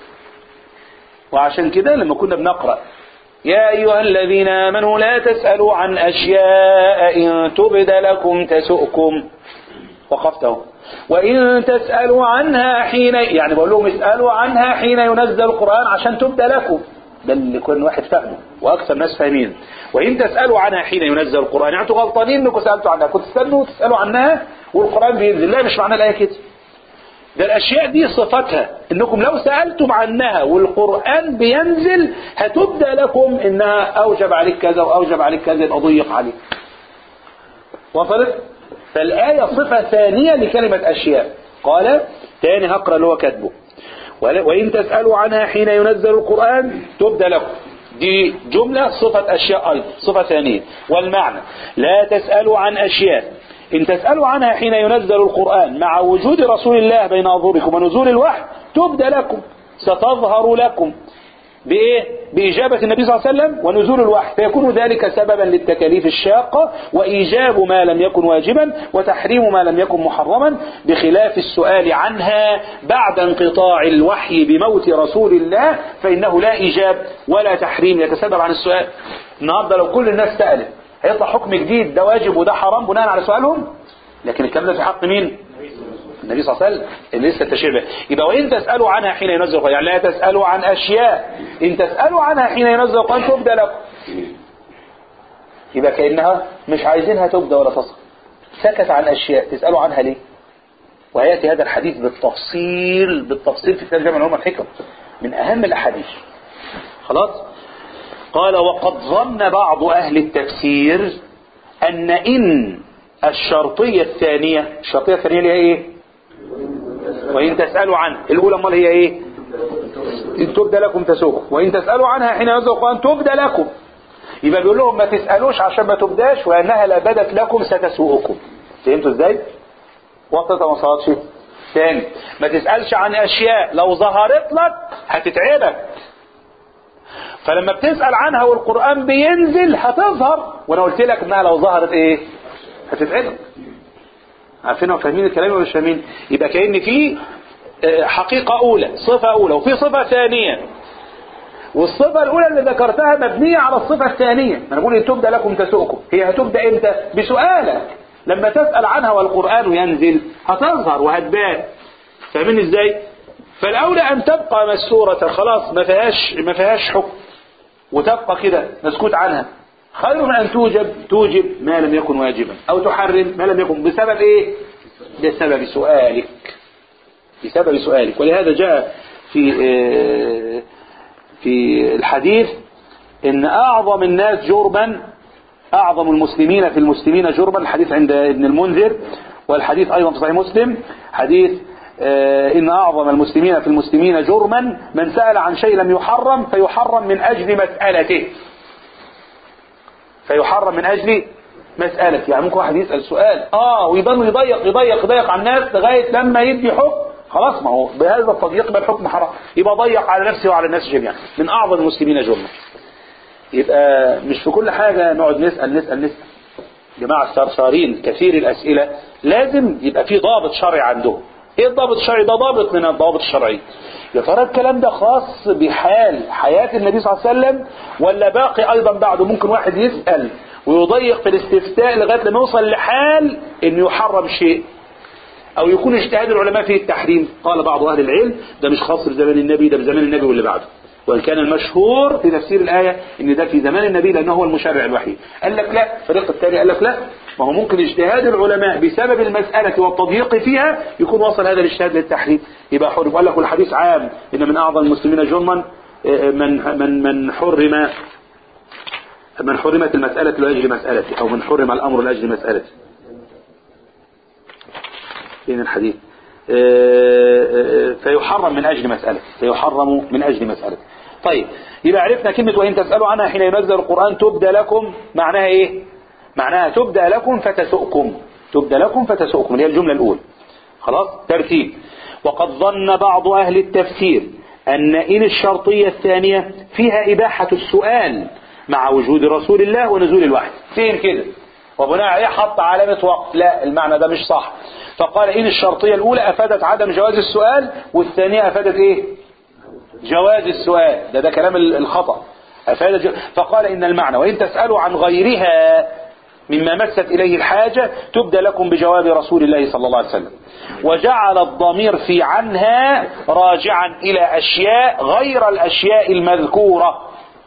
[SPEAKER 4] وعشان كده لما كنا بنقرأ يا أيها الذين آمنوا لا تسألوا عن أشياء إن تبد لكم تسؤكم وقفته وإن تسألوا عنها حين يعني بقول لهم اسألوا عنها حين ينزل القرآن عشان تبدى لكم ده اللي كل واحد فاهمه وأكثر ناس فاهمين وإن تسألوا عنها حين ينزل القرآن يعني أنتوا غلطانين إنكم سألتوا عنها كنتوا تستنوا تسألوا عنها والقرآن بينزل لا مش معنى الآية كده ده الأشياء دي صفتها إنكم لو سألتم عنها والقرآن بينزل هتبدأ لكم إنها أوجب عليك كذا وأوجب عليك كذا يبقى ضيق عليك وصلت فالآية صفة ثانية لكلمة أشياء قال تاني هقرأ اللي هو كاتبه وإن تسألوا عنها حين ينزل القرآن تبدأ لكم دي جملة صفة أشياء أيضا صفة ثانية والمعنى لا تسألوا عن أشياء إن تسألوا عنها حين ينزل القرآن مع وجود رسول الله بين أظهركم ونزول الوحي تبدأ لكم ستظهر لكم بإيه؟ بإجابة النبي صلى الله عليه وسلم ونزول الوحي فيكون ذلك سببا للتكاليف الشاقة وإيجاب ما لم يكن واجبا وتحريم ما لم يكن محرما بخلاف السؤال عنها بعد انقطاع الوحي بموت رسول الله فإنه لا إيجاب ولا تحريم يتسبب عن السؤال النهاردة لو كل الناس سألت هيطلع حكم جديد ده واجب وده حرام بناء على سؤالهم لكن الكلام ده في حق مين النبي صلى الله عليه وسلم اللي لسه التشريع به يبقى وإن تسألوا عنها حين ينزل القرآن يعني لا تسألوا عن أشياء إن تسألوا عنها حين ينزل القرآن تبدأ لكم يبقى كأنها مش عايزينها تبدأ ولا تصل سكت عن أشياء تسألوا عنها ليه ويأتي هذا الحديث بالتفصيل بالتفصيل في كتاب جامع العلوم الحكم من أهم الأحاديث خلاص قال وقد ظن بعض أهل التفسير أن إن الشرطية الثانية الشرطية الثانية اللي هي إيه وإن تسألوا عنه الأولى امال هي إيه إن تبدى لكم تسوق وإن تسألوا عنها حين ينزل القرآن تبدى لكم يبقى بيقول لهم ما تسألوش عشان ما تبداش وأنها لا بدت لكم ستسوءكم فهمتوا إزاي وصلت ما وصلتش تاني ما تسألش عن أشياء لو ظهرت لك هتتعبك فلما بتسأل عنها والقرآن بينزل هتظهر وانا قلت لك انها لو ظهرت ايه هتتعبك عارفين وفاهمين الكلام ولا مش فاهمين يبقى كأن في حقيقة أولى صفة أولى وفي صفة ثانية والصفة الأولى اللي ذكرتها مبنية على الصفة الثانية أنا بقول إن تبدأ لكم تسؤكم هي هتبدأ إمتى بسؤالك لما تسأل عنها والقرآن ينزل هتظهر وهتبان فاهمين إزاي فالأولى أن تبقى مسورة خلاص ما فيهاش ما فيهاش حكم وتبقى كده مسكوت عنها خير من أن توجب توجب ما لم يكن واجبا أو تحرم ما لم يكن بسبب إيه بسبب سؤالك بسبب سؤالك ولهذا جاء في في الحديث إن أعظم الناس جرما أعظم المسلمين في المسلمين جرما الحديث عند ابن المنذر والحديث أيضا في صحيح مسلم حديث إن أعظم المسلمين في المسلمين جرما من سأل عن شيء لم يحرم فيحرم من أجل مسألته فيحرم من أجل مسألة يعني ممكن واحد يسأل سؤال آه ويضل يضيق يضيق يضيق على الناس لغاية لما يدي حكم خلاص ما هو بهذا التضييق يبقى الحكم حرام يبقى ضيق على نفسه وعلى الناس جميعا من أعظم المسلمين جرما يبقى مش في كل حاجة نقعد نسأل نسأل نسأل جماعة الصرصارين كثير الأسئلة لازم يبقى في ضابط شرعي عندهم ايه الضابط الشرعي ده ضابط من الضوابط الشرعية يا ترى الكلام ده خاص بحال حياة النبي صلى الله عليه وسلم ولا باقي ايضا بعده ممكن واحد يسأل ويضيق في الاستفتاء لغاية لما يوصل لحال انه يحرم شيء او يكون اجتهاد العلماء فيه التحريم قال بعض اهل العلم ده مش خاص بزمان النبي ده بزمان النبي واللي بعده وان كان المشهور في تفسير الآية ان ده في زمان النبي لانه هو المشرع الوحيد قال لك لا الفريق الثاني قال لك لا ما هو ممكن اجتهاد العلماء بسبب المسألة والتضييق فيها يكون وصل هذا الاجتهاد للتحريم يبقى حرم وقال لك والحديث عام ان من اعظم المسلمين جرما من من من حرم من حرمت المسألة لأجل مسألته أو من حرم الأمر لأجل مسألته فين الحديث فيحرم من أجل مسألة فيحرم من أجل مسألة طيب يبقى عرفنا كلمة وإن تسألوا عنها حين ينزل القرآن تبدى لكم معناها إيه معناها تبدى لكم فتسؤكم تبدى لكم فتسؤكم اللي هي الجملة الأولى خلاص ترتيب وقد ظن بعض أهل التفسير أن إن الشرطية الثانية فيها إباحة السؤال مع وجود رسول الله ونزول الوحي فين كده وبناء عليه حط علامة وقت لا المعنى ده مش صح فقال إن الشرطية الأولى أفادت عدم جواز السؤال والثانية أفادت إيه جواز السؤال ده ده كلام الخطأ أفاد جو... فقال إن المعنى وإن تسألوا عن غيرها مما مست إليه الحاجة تبدى لكم بجواب رسول الله صلى الله عليه وسلم وجعل الضمير في عنها راجعا إلى أشياء غير الأشياء المذكورة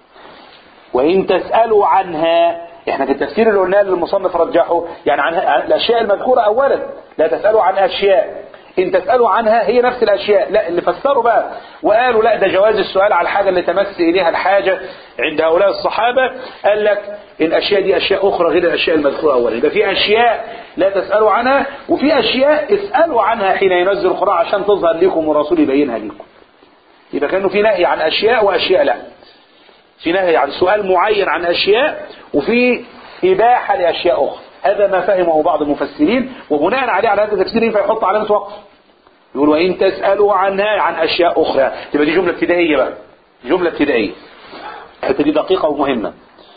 [SPEAKER 4] وإن تسألوا عنها احنا في التفسير اللي قلناه للمصنف رجحه يعني عن عن الأشياء المذكورة أولا لا تسألوا عن أشياء إن تسألوا عنها هي نفس الأشياء لا اللي فسروا بقى وقالوا لا ده جواز السؤال على الحاجة اللي تمس إليها الحاجة عند هؤلاء الصحابة قال لك الأشياء دي أشياء أخرى غير الأشياء المذكورة أولا يبقى في أشياء لا تسألوا عنها وفي أشياء اسألوا عنها حين ينزل القرآن عشان تظهر لكم والرسول يبينها لكم يبقى كانوا في نهي عن أشياء وأشياء لا في نهي عن سؤال معين عن أشياء وفي إباحة لأشياء أخرى هذا ما فهمه بعض المفسرين وبناء عليه على هذا التفسير ينفع يحط علامة وقف يقول وإن تسألوا عنها عن أشياء أخرى تبقى دي جملة ابتدائية بقى جملة ابتدائية الحتة دي دقيقة ومهمة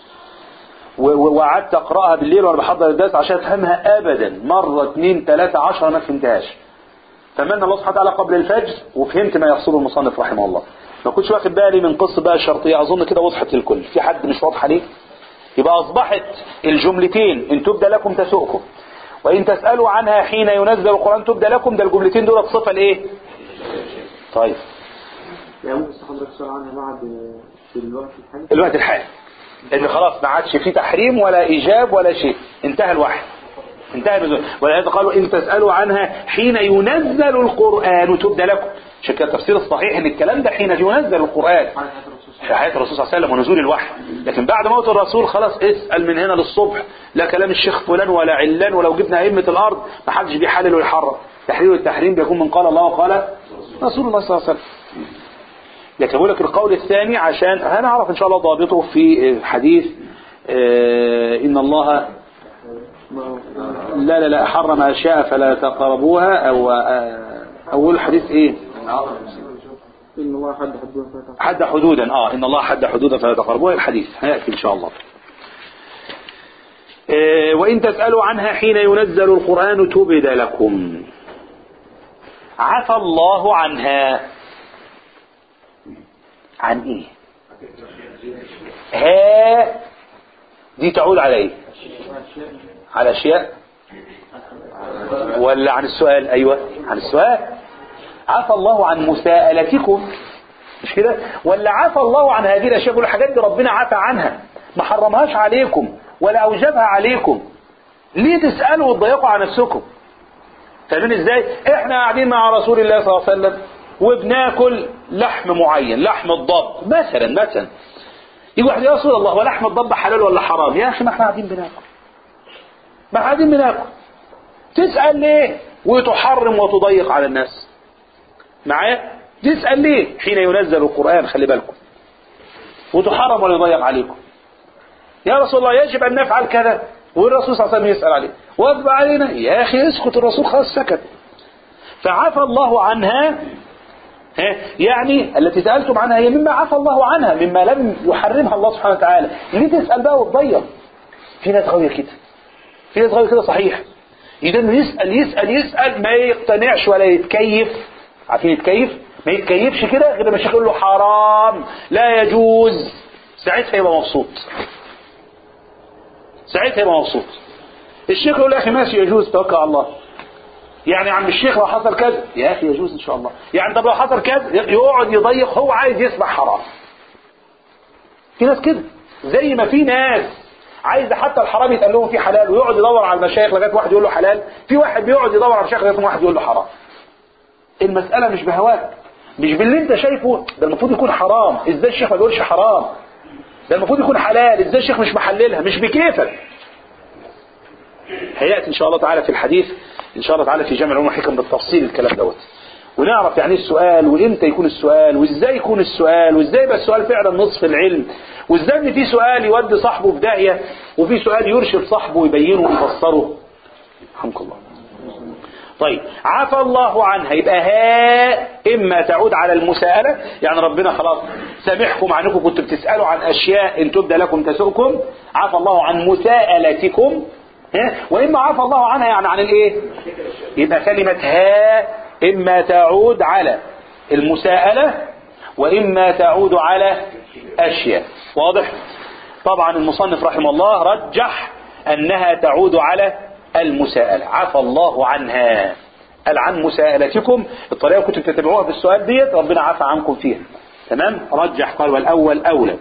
[SPEAKER 4] و- و- وقعدت أقرأها بالليل وأنا بحضر الدرس عشان أفهمها أبدا مرة اثنين ثلاثة عشرة ما فهمتهاش تمنى الله سبحانه وتعالى قبل الفجر وفهمت ما يقصده المصنف رحمه الله ما كنتش واخد بالي من قصة بقى الشرطية أظن كده وضحت للكل في حد مش واضحة ليه يبقى أصبحت الجملتين إن تبدى لكم تسؤكم وإن تسألوا عنها حين ينزل القرآن تبدى لكم ده الجملتين دول صفة لإيه طيب
[SPEAKER 6] يعني ممكن حضرتك تسأل عنها بعد في الوقت الحالي
[SPEAKER 4] الوقت الحالي لأن خلاص ما عادش في تحريم ولا إيجاب ولا شيء انتهى الوحي انتهى النزول ولهذا قالوا إن تسألوا عنها حين ينزل القرآن تبدى لكم عشان كده التفسير الصحيح ان الكلام ده حين ينزل القرآن في حياة الرسول صلى الله عليه وسلم ونزول الوحي لكن بعد موت الرسول خلاص اسأل من هنا للصبح لا كلام الشيخ فلان ولا علان ولو جبنا أئمة الأرض ما حدش بيحلل ويحرم تحليل والتحريم بيكون من قال الله وقال رسول الله صلى الله عليه وسلم لكن بقول لك القول الثاني عشان هنعرف ان شاء الله ضابطه في حديث آه، ان الله لا لا لا حرم اشياء فلا تقربوها او آه، اول حديث ايه
[SPEAKER 6] إن الله حد حدود فتح
[SPEAKER 4] حد حدودا اه ان الله حد حدودا فلا تقربوها الحديث هياتي ان شاء الله آه، وان تسالوا عنها حين ينزل القران تبد لكم عفى الله عنها عن ايه ها دي تعود على ايه على اشياء ولا عن السؤال ايوه عن السؤال عفى الله عن مساءلتكم مش كده ولا عفى الله عن هذه الاشياء كل الحاجات دي ربنا عفى عنها ما حرمهاش عليكم ولا اوجبها عليكم ليه تسالوا وتضيقوا على نفسكم فاهمين ازاي احنا قاعدين مع رسول الله صلى الله عليه وسلم وبناكل لحم معين لحم الضب مثلا مثلا يجي واحد يا رسول الله ولحم الضب حلال ولا حرام يا اخي ما احنا قاعدين بناكل ما احنا قاعدين بناكل تسال ليه وتحرم وتضيق على الناس معايا تسال ليه حين ينزل القران خلي بالكم وتحرم ولا يضيق عليكم يا رسول الله يجب ان نفعل كذا والرسول صلى الله عليه وسلم يسال عليه واجب علينا يا اخي اسكت الرسول خلاص سكت فعفى الله عنها ها؟ يعني التي سألتم عنها هي مما عفى الله عنها مما لم يحرمها الله سبحانه وتعالى ليه تسأل بقى وتضيق في ناس غاوية كده في ناس غاوية كده صحيح إذا يسأل يسأل يسأل ما يقتنعش ولا يتكيف عارفين يتكيف ما يتكيفش كده غير لما الشيخ يقول له حرام لا يجوز ساعتها يبقى مبسوط ساعتها يبقى مبسوط الشيخ يقول يا اخي ماشي يجوز توكل على الله يعني يا عم الشيخ لو حصل كذا يا اخي يجوز ان شاء الله يعني طب لو حصل كذا يقعد يضيق هو عايز يسمع حرام في ناس كده زي ما في ناس عايز حتى الحرام يتقال لهم فيه حلال ويقعد يدور على المشايخ لغايه واحد يقول له حلال في واحد بيقعد يدور على المشايخ لغايه واحد يقول له حرام المساله مش بهواك مش باللي انت شايفه ده المفروض يكون حرام ازاي الشيخ ما بيقولش حرام ده المفروض يكون حلال ازاي الشيخ مش محللها مش بكيفك هياتي ان شاء الله تعالى في الحديث ان شاء الله تعالى في جامع العلوم والحكم بالتفصيل الكلام دوت ونعرف يعني ايه السؤال وامتى يكون السؤال وازاي يكون السؤال وازاي يبقى السؤال فعلا نصف العلم وازاي ان في سؤال يودي صاحبه في داهيه وفي سؤال يرشد صاحبه ويبينه ويفسره رحمك الله طيب عفى الله عنها يبقى ها اما تعود على المساءلة يعني ربنا خلاص سامحكم عنكم كنتم بتسألوا عن اشياء ان تبدى لكم تسؤكم عفى الله عن مساءلتكم ها واما عفى الله عنها يعني عن الايه يبقى كلمة ها اما تعود على المساءلة واما تعود على اشياء واضح طبعا المصنف رحمه الله رجح انها تعود على المساءلة عفى الله عنها قال عن مساءلتكم الطريقة كنتم تتبعوها في السؤال ديت ربنا عفى عنكم فيها تمام رجح قال والأول أولى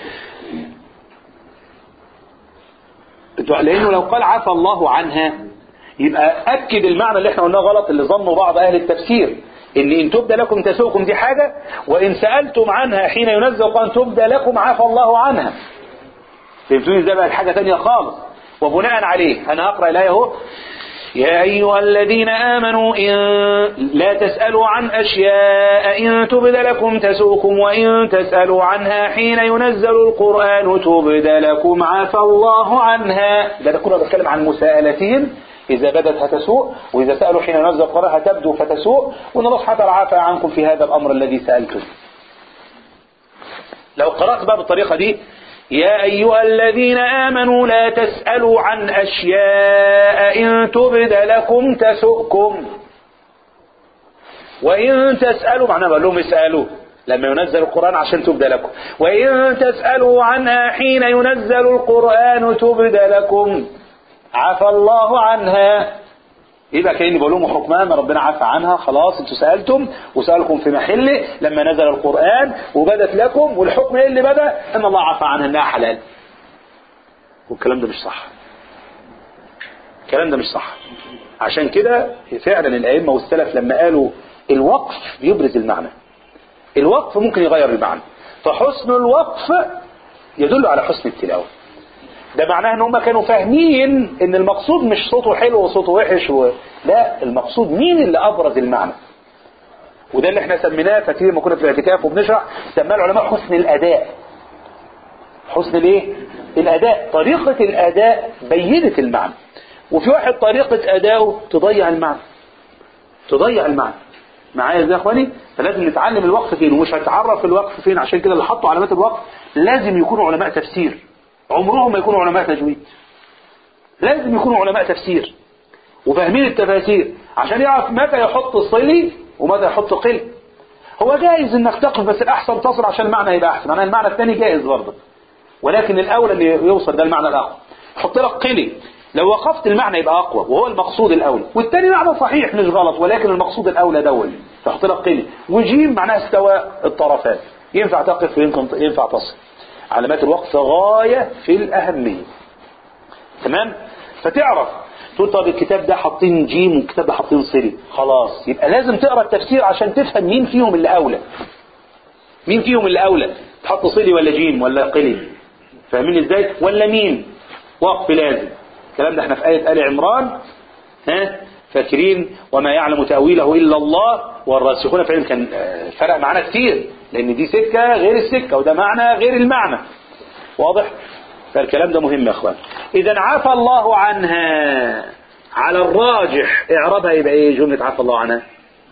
[SPEAKER 4] لأنه لو قال عفى الله عنها يبقى أكد المعنى اللي احنا قلناه غلط اللي ظنوا بعض أهل التفسير إن إن تبدى لكم تسوكم دي حاجة وإن سألتم عنها حين ينزل القرآن تبدى لكم عفى الله عنها فهمتوني ازاي بقى حاجة تانية خالص وبناء عليه أنا أقرأ الآية اهو يا أيها الذين آمنوا إن لا تسألوا عن أشياء إن تبد لكم تسوكم وإن تسألوا عنها حين ينزل القرآن تبد لكم عفى الله عنها ده كنا بتكلم عن مساءلتهم إذا بدت هتسوء وإذا سألوا حين ينزل القرآن هتبدو فتسوء وإن الله سبحانه وتعالى عفى عنكم في هذا الأمر الذي سألتم لو قرأت بقى بالطريقة دي يا أيها الذين آمنوا لا تسألوا عن أشياء إن تبد لكم تسؤكم وإن تسألوا معناه بقول لهم اسألوا لما ينزل القرآن عشان تبد لكم وإن تسألوا عنها حين ينزل القرآن تبد لكم عفى الله عنها يبقى كأني بقول لهم حكمان ربنا عفى عنها خلاص انتوا سألتم وسألكم في محله لما نزل القرآن وبدت لكم والحكم ايه اللي بدأ ان الله عفى عنها انها حلال والكلام ده مش صح الكلام ده مش صح عشان كده فعلا الأئمة والسلف لما قالوا الوقف بيبرز المعنى الوقف ممكن يغير المعنى فحسن الوقف يدل على حسن التلاوة ده معناه ان هم كانوا فاهمين ان المقصود مش صوته حلو وصوته وحش و... لا المقصود مين اللي ابرز المعنى وده اللي احنا سميناه فاكرين لما كنا في الاعتكاف وبنشرح سماه العلماء حسن الاداء حسن الايه الاداء طريقة الاداء بينت المعنى وفي واحد طريقة اداؤه تضيع المعنى تضيع المعنى معايا يا اخواني فلازم نتعلم الوقف فين ومش هتعرف الوقف فين عشان كده اللي حطوا علامات الوقف لازم يكونوا علماء تفسير عمرهم ما يكونوا علماء تجويد لازم يكونوا علماء تفسير وفاهمين التفاسير عشان يعرف متى يحط الصلي ومتى يحط قل هو جائز انك تقف بس الاحسن تصل عشان المعنى يبقى احسن معنى المعنى الثاني جائز برضه ولكن الاولى اللي يوصل ده المعنى الاقوى حط لك قلي لو وقفت المعنى يبقى اقوى وهو المقصود الاولى والثاني معنى صحيح مش غلط ولكن المقصود الاولى دول تحط لك قلي وجيم معناها استوى الطرفات ينفع تقف وينفع ينفع تصل علامات الوقف غاية في الأهمية تمام فتعرف تقول طب الكتاب ده حاطين جيم والكتاب ده حاطين صلي خلاص يبقى لازم تقرا التفسير عشان تفهم مين فيهم اللي أولى مين فيهم اللي أولى تحط صلي ولا جيم ولا قلي فاهمين ازاي ولا مين وقف لازم الكلام ده احنا في آية آل عمران ها فاكرين وما يعلم تأويله إلا الله والراسخون في العلم كان فرق معانا كتير لأن دي سكة غير السكة وده معنى غير المعنى واضح فالكلام ده مهم يا أخوان إذا عفى الله عنها على الراجح إعرابها يبقى إيه جملة عفى الله عنها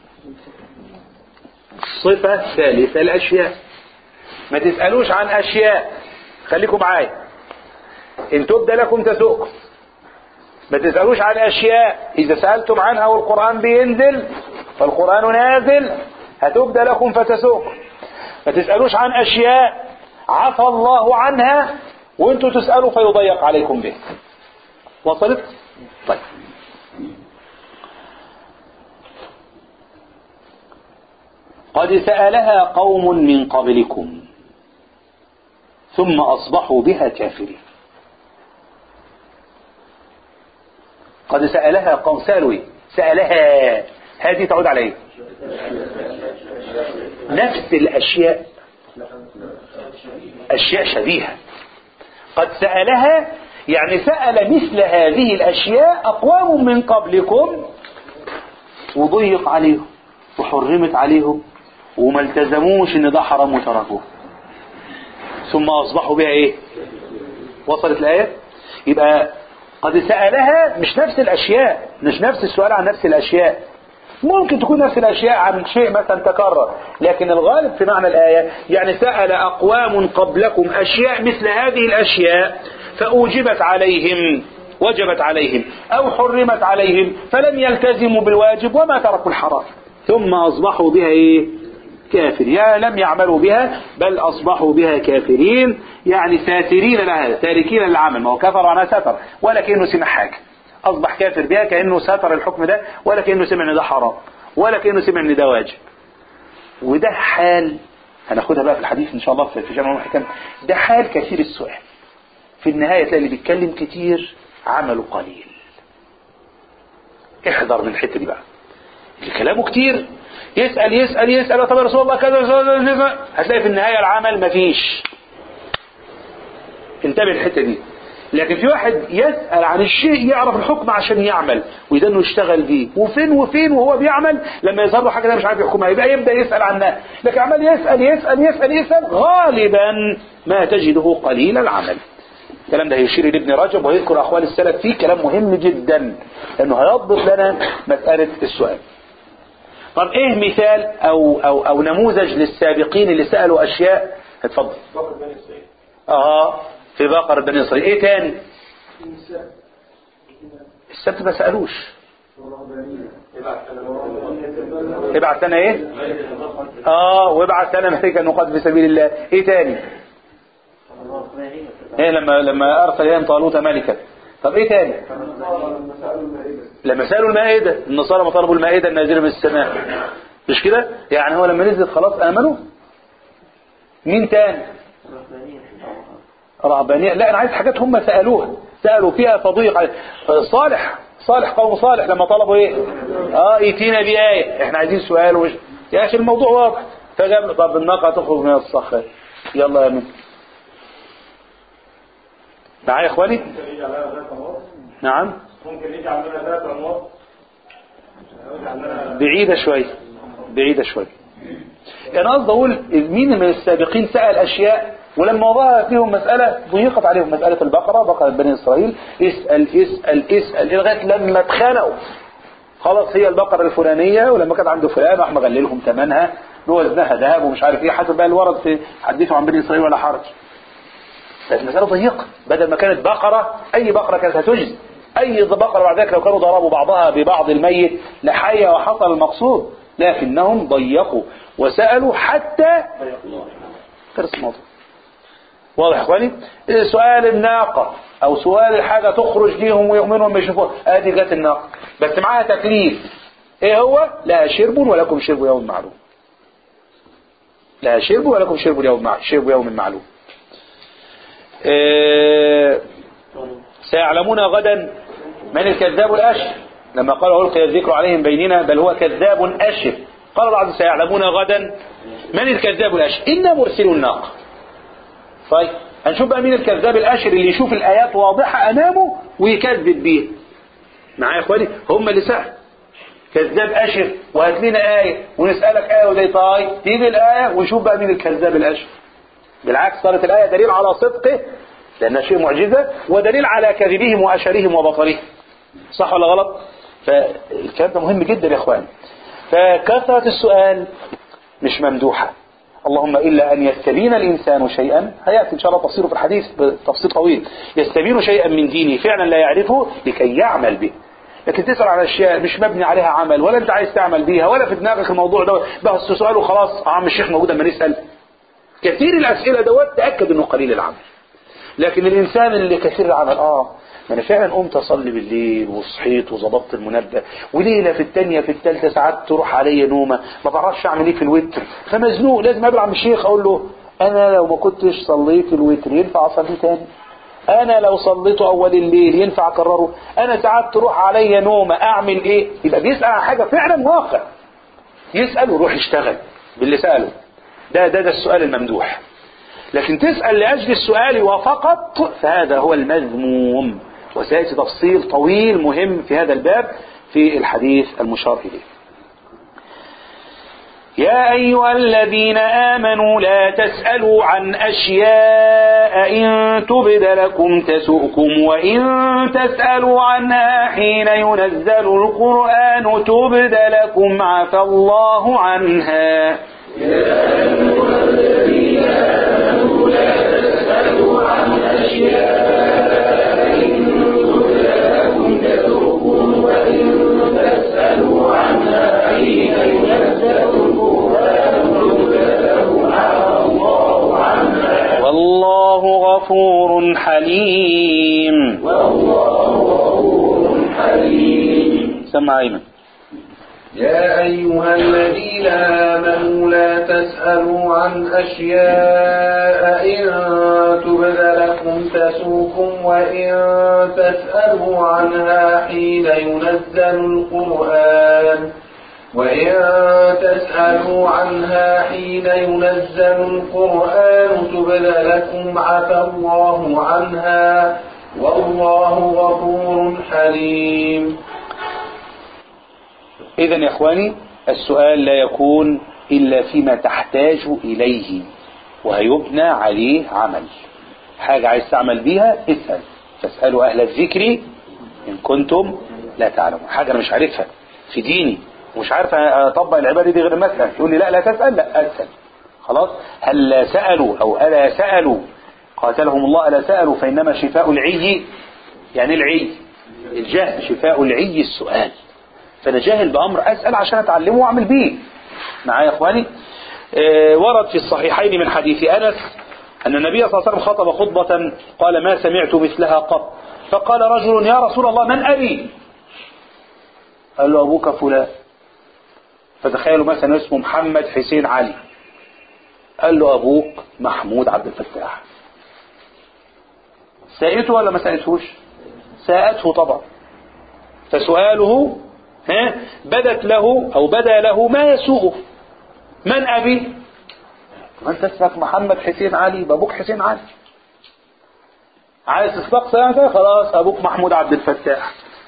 [SPEAKER 4] صفة ثالثة الأشياء ما تسألوش عن أشياء خليكم معايا إن تبدى لكم تسؤكم ما تسألوش عن أشياء إذا سألتم عنها والقرآن بينزل فالقرآن نازل هتبدى لكم فتسوق ما تسألوش عن أشياء عفى الله عنها وانتوا تسألوا فيضيق عليكم به وصلت طيب قد سألها قوم من قبلكم ثم أصبحوا بها كافرين قد سألها قوم سألوا ايه سألها هذه تعود على ايه نفس الأشياء أشياء شبيهة قد سألها يعني سأل مثل هذه الأشياء أقوام من قبلكم وضيق عليهم وحرمت عليهم وما التزموش ان ده حرام وتركوه ثم اصبحوا بها ايه وصلت الايه يبقى قد سالها مش نفس الاشياء مش نفس السؤال عن نفس الاشياء ممكن تكون نفس الاشياء عن شيء مثلا تكرر لكن الغالب في معنى الايه يعني سال اقوام قبلكم اشياء مثل هذه الاشياء فاوجبت عليهم وجبت عليهم او حرمت عليهم فلم يلتزموا بالواجب وما تركوا الحرام ثم اصبحوا بها ايه كافر يا لم يعملوا بها بل أصبحوا بها كافرين يعني ساترين لها تاركين للعمل ما هو كفر عنها ستر ولا كأنه سمع حاجة أصبح كافر بها كأنه ستر الحكم ده ولا كأنه سمع إن ده حرام ولا كأنه سمع إن ده واجب وده حال هناخدها بقى في الحديث إن شاء الله في جامع الحكم ده حال كثير السؤال في النهاية تلاقي اللي بيتكلم كتير عمله قليل احذر من الحتة دي بقى اللي كلامه كتير يسأل يسأل يسأل طب يا رسول الله كذا كذا هتلاقي في النهاية العمل مفيش انتبه الحتة دي لكن في واحد يسأل عن الشيء يعرف الحكم عشان يعمل وده انه يشتغل بيه وفين وفين وهو بيعمل لما يظهر له حاجه ده مش عارف يحكمها يبقى يبدا يسأل عنها لكن عمال يسأل يسأل يسأل يسأل غالبا ما تجده قليل العمل الكلام ده هيشير لابن رجب ويذكر اقوال السلف فيه كلام مهم جدا لانه هيضبط لنا مسألة السؤال طب ايه مثال او او او نموذج للسابقين اللي سألوا اشياء اتفضل اه في بقر بني اسرائيل ايه تاني السبت ما سألوش ابعت لنا ايه اه وابعت لنا ملكا نقاتل في سبيل الله ايه تاني ايه لما لما ارسل اليهم طالوت ملكا طب ايه تاني لما سالوا المائده النصارى ما طلبوا المائده النازله من السماء مش كده يعني هو لما نزلت خلاص امنوا مين تاني رهبانية لا انا عايز حاجات هم سالوها سالوا فيها تضييق صالح صالح قوم صالح لما طلبوا ايه اه ايتينا بآية احنا عايزين سؤال وش يا اخي الموضوع واضح فجاب طب الناقة تخرج من الصخر يلا يا من معايا يا اخواني نعم
[SPEAKER 7] ممكن يجعل لنا ثلاث انواط
[SPEAKER 4] بعيدة شوية بعيدة شوية يعني قصدي اقول مين من السابقين سأل اشياء ولما وضعها فيهم مسألة ضيقت عليهم مسألة البقرة بقرة بني إسرائيل اسأل اسأل اسأل لغاية لما اتخانقوا خلاص هي البقرة الفلانية ولما كانت عند فلان راح مغللهم ثمنها بوزنها ذهب ومش عارف ايه حسب بقى الورد في حديثه عن بني إسرائيل ولا حرج لكن مسألة ضيقة بدل ما كانت بقرة أي بقرة كانت هتجزي أي بقرة بعد ذلك لو كانوا ضربوا بعضها ببعض الميت لحي وحصل المقصود لكنهم ضيقوا وسألوا حتى خلص الموضوع واضح يا اخواني سؤال الناقة او سؤال الحاجة تخرج ليهم ويؤمنوا ما يشوفوها ادي جت الناقة بس معاها تكليف ايه هو لها شرب ولكم شرب يوم معلوم لها شرب ولكم شرب يوم معلوم شرب يوم معلوم إيه سيعلمون غدا من الكذاب الاشر لما قال ألقي الذكر عليهم بيننا بل هو كذاب أشر قال بعض سيعلمون غدا من الكذاب الأشر إنا مرسل الناقة طيب هنشوف بقى مين الكذاب الاشر اللي يشوف الايات واضحه امامه ويكذب بيها معايا يا اخواني هم اللي سأل كذاب اشر وهات لنا ايه ونسالك ايه وزي طيب تيجي الايه ونشوف بقى مين الكذاب الاشر بالعكس صارت الايه دليل على صدقه لانها شيء معجزه ودليل على كذبهم واشرهم وبطلهم صح ولا غلط فالكلام ده مهم جدا يا اخواني فكثره السؤال مش ممدوحه اللهم إلا أن يستبين الإنسان شيئا هيأتي إن شاء الله تفسيره في الحديث بتفصيل طويل يستبين شيئا من دينه فعلا لا يعرفه لكي يعمل به لكن تسأل عن أشياء مش مبني عليها عمل ولا أنت عايز تعمل بيها ولا في دماغك الموضوع ده بس سؤال وخلاص عم الشيخ موجود أما نسأل كثير الأسئلة دوت تأكد أنه قليل العمل لكن الإنسان اللي كثير العمل آه ما انا فعلا قمت اصلي بالليل وصحيت وظبطت المنبه وليله في الثانيه في الثالثه ساعات تروح عليا نومه ما بعرفش اعمل ايه في الوتر فمزنوق لازم اقابل عم الشيخ اقول له انا لو ما كنتش صليت الوتر ينفع اصلي تاني انا لو صليته اول الليل ينفع اكرره انا ساعات تروح عليا نومه اعمل ايه يبقى بيسال عن حاجه فعلا واقع يسال ويروح يشتغل باللي ساله ده ده ده السؤال الممدوح لكن تسأل لأجل السؤال وفقط فهذا هو المذموم وسيأتي تفصيل طويل مهم في هذا الباب في الحديث المشار إليه يا أيها الذين آمنوا لا تسألوا عن أشياء إن تبد لكم تسؤكم وإن تسألوا عنها حين ينزل القرآن تبد لكم عفى الله عنها والله غفور حليم سمع أيمن
[SPEAKER 8] يا أيها الذين آمنوا لا تسألوا عن أشياء إن تبد لكم تسوكم وإن تسألوا عنها حين ينزل القرآن وإن تسألوا عنها حين ينزل القرآن تبد لكم عفى الله عنها والله غفور حليم
[SPEAKER 4] إذا يا إخواني السؤال لا يكون إلا فيما تحتاج إليه وهيبنى عليه عمل حاجة عايز تعمل بيها اسأل فاسألوا أهل الذكر إن كنتم لا تعلمون حاجة أنا مش عارفها في ديني ومش عارف أطبق العبادة دي غير مثلا يقول لي لا لا تسأل لا أسأل خلاص هل لا سألوا أو ألا سألوا قاتلهم الله ألا سألوا فإنما شفاء العي يعني العي الجهل شفاء العي السؤال فانا جاهل بامر اسال عشان اتعلمه واعمل بيه معايا يا اخواني آه ورد في الصحيحين من حديث انس ان النبي صلى الله عليه وسلم خطب خطبه قال ما سمعت مثلها قط فقال رجل يا رسول الله من ابي قال له ابوك فلان فتخيلوا مثلا اسمه محمد حسين علي قال له ابوك محمود عبد الفتاح سألته ولا ما سألتهوش ساءته طبعا فسؤاله ها بدت له او بدا له ما يسوءه من ابي ما انت اسمك محمد حسين علي يبقى ابوك حسين علي عايز تستقصى يعني خلاص ابوك محمود عبد الفتاح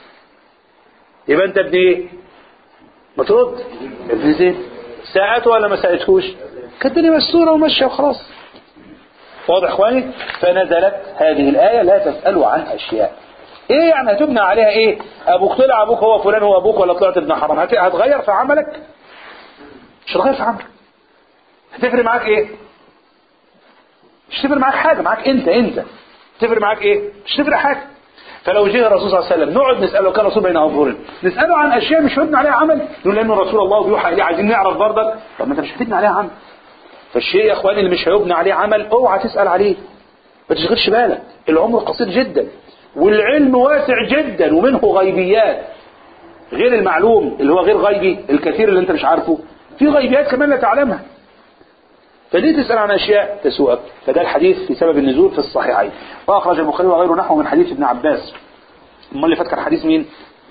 [SPEAKER 4] يبقى انت ابن ايه ما ترد ابن زيد ساعته ولا ما ساعتهوش كانت الدنيا مستوره وماشيه وخلاص واضح اخواني فنزلت هذه الايه لا تسالوا عن اشياء ايه يعني هتبنى عليها ايه ابوك طلع ابوك هو فلان هو ابوك ولا طلعت ابن حرام هت- هتغير في عملك مش هتغير في عملك هتفرق معاك ايه مش تفرق معاك حاجه معاك انت انت تفرق معاك ايه مش تفرق حاجه فلو جه الرسول صلى الله عليه وسلم نقعد نساله كان الرسول بين اظهرنا نساله عن اشياء مش هيبنى عليها عمل نقول لانه رسول الله بيوحى اليه عايزين نعرف برضك طب ما انت مش هتبني عليها عمل فالشيء يا اخواني اللي مش هيبنى عليه عمل اوعى تسال عليه ما تشغلش بالك العمر قصير جدا والعلم واسع جدا ومنه غيبيات غير المعلوم اللي هو غير غيبي الكثير اللي انت مش عارفه في غيبيات كمان لا تعلمها فليه تسأل عن أشياء تسوءك فده الحديث في سبب النزول في الصحيحين وأخرج البخاري وغيره نحو من حديث ابن عباس امال اللي فات كان حديث مين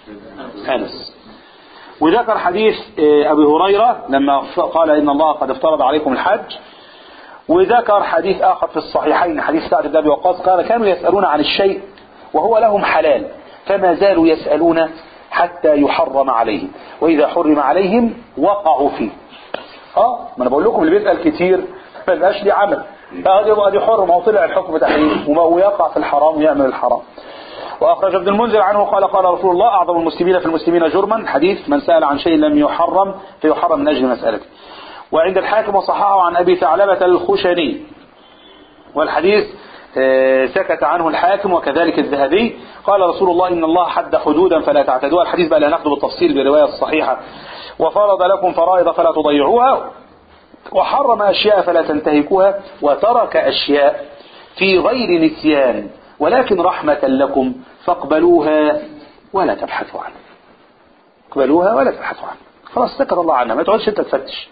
[SPEAKER 4] أنس وذكر حديث آه، أبي هريرة لما ف- قال إن الله قد افترض عليكم الحج وذكر حديث آخر في الصحيحين حديث سعد بن أبي وقاص قال كانوا يسألون عن الشيء وهو لهم حلال فما زالوا يسألون حتى يحرم عليهم وإذا حرم عليهم وقعوا فيه اه ما انا بقول لكم اللي بيسأل كتير ما يبقاش ليه عمل اه يبقى دي حر ما هو طلع الحكم تحريم وما هو يقع في الحرام ويعمل الحرام وأخرج ابن المنذر عنه قال قال رسول الله أعظم المسلمين في المسلمين جرما حديث من سأل عن شيء لم يحرم فيحرم من أجل مسألته وعند الحاكم وصححه عن أبي ثعلبة الخشني والحديث آه، سكت عنه الحاكم وكذلك الذهبي قال رسول الله إن الله حد حدودا فلا تعتدوها الحديث بقى لا ناخده بالتفصيل بالرواية الصحيحة وفرض لكم فرائض فلا تضيعوها وحرم أشياء فلا تنتهكوها وترك أشياء في غير نسيان ولكن رحمة لكم فاقبلوها ولا تبحثوا عنها اقبلوها ولا تبحثوا عنها خلاص سكت الله عنها ما تقعدش انت تفتش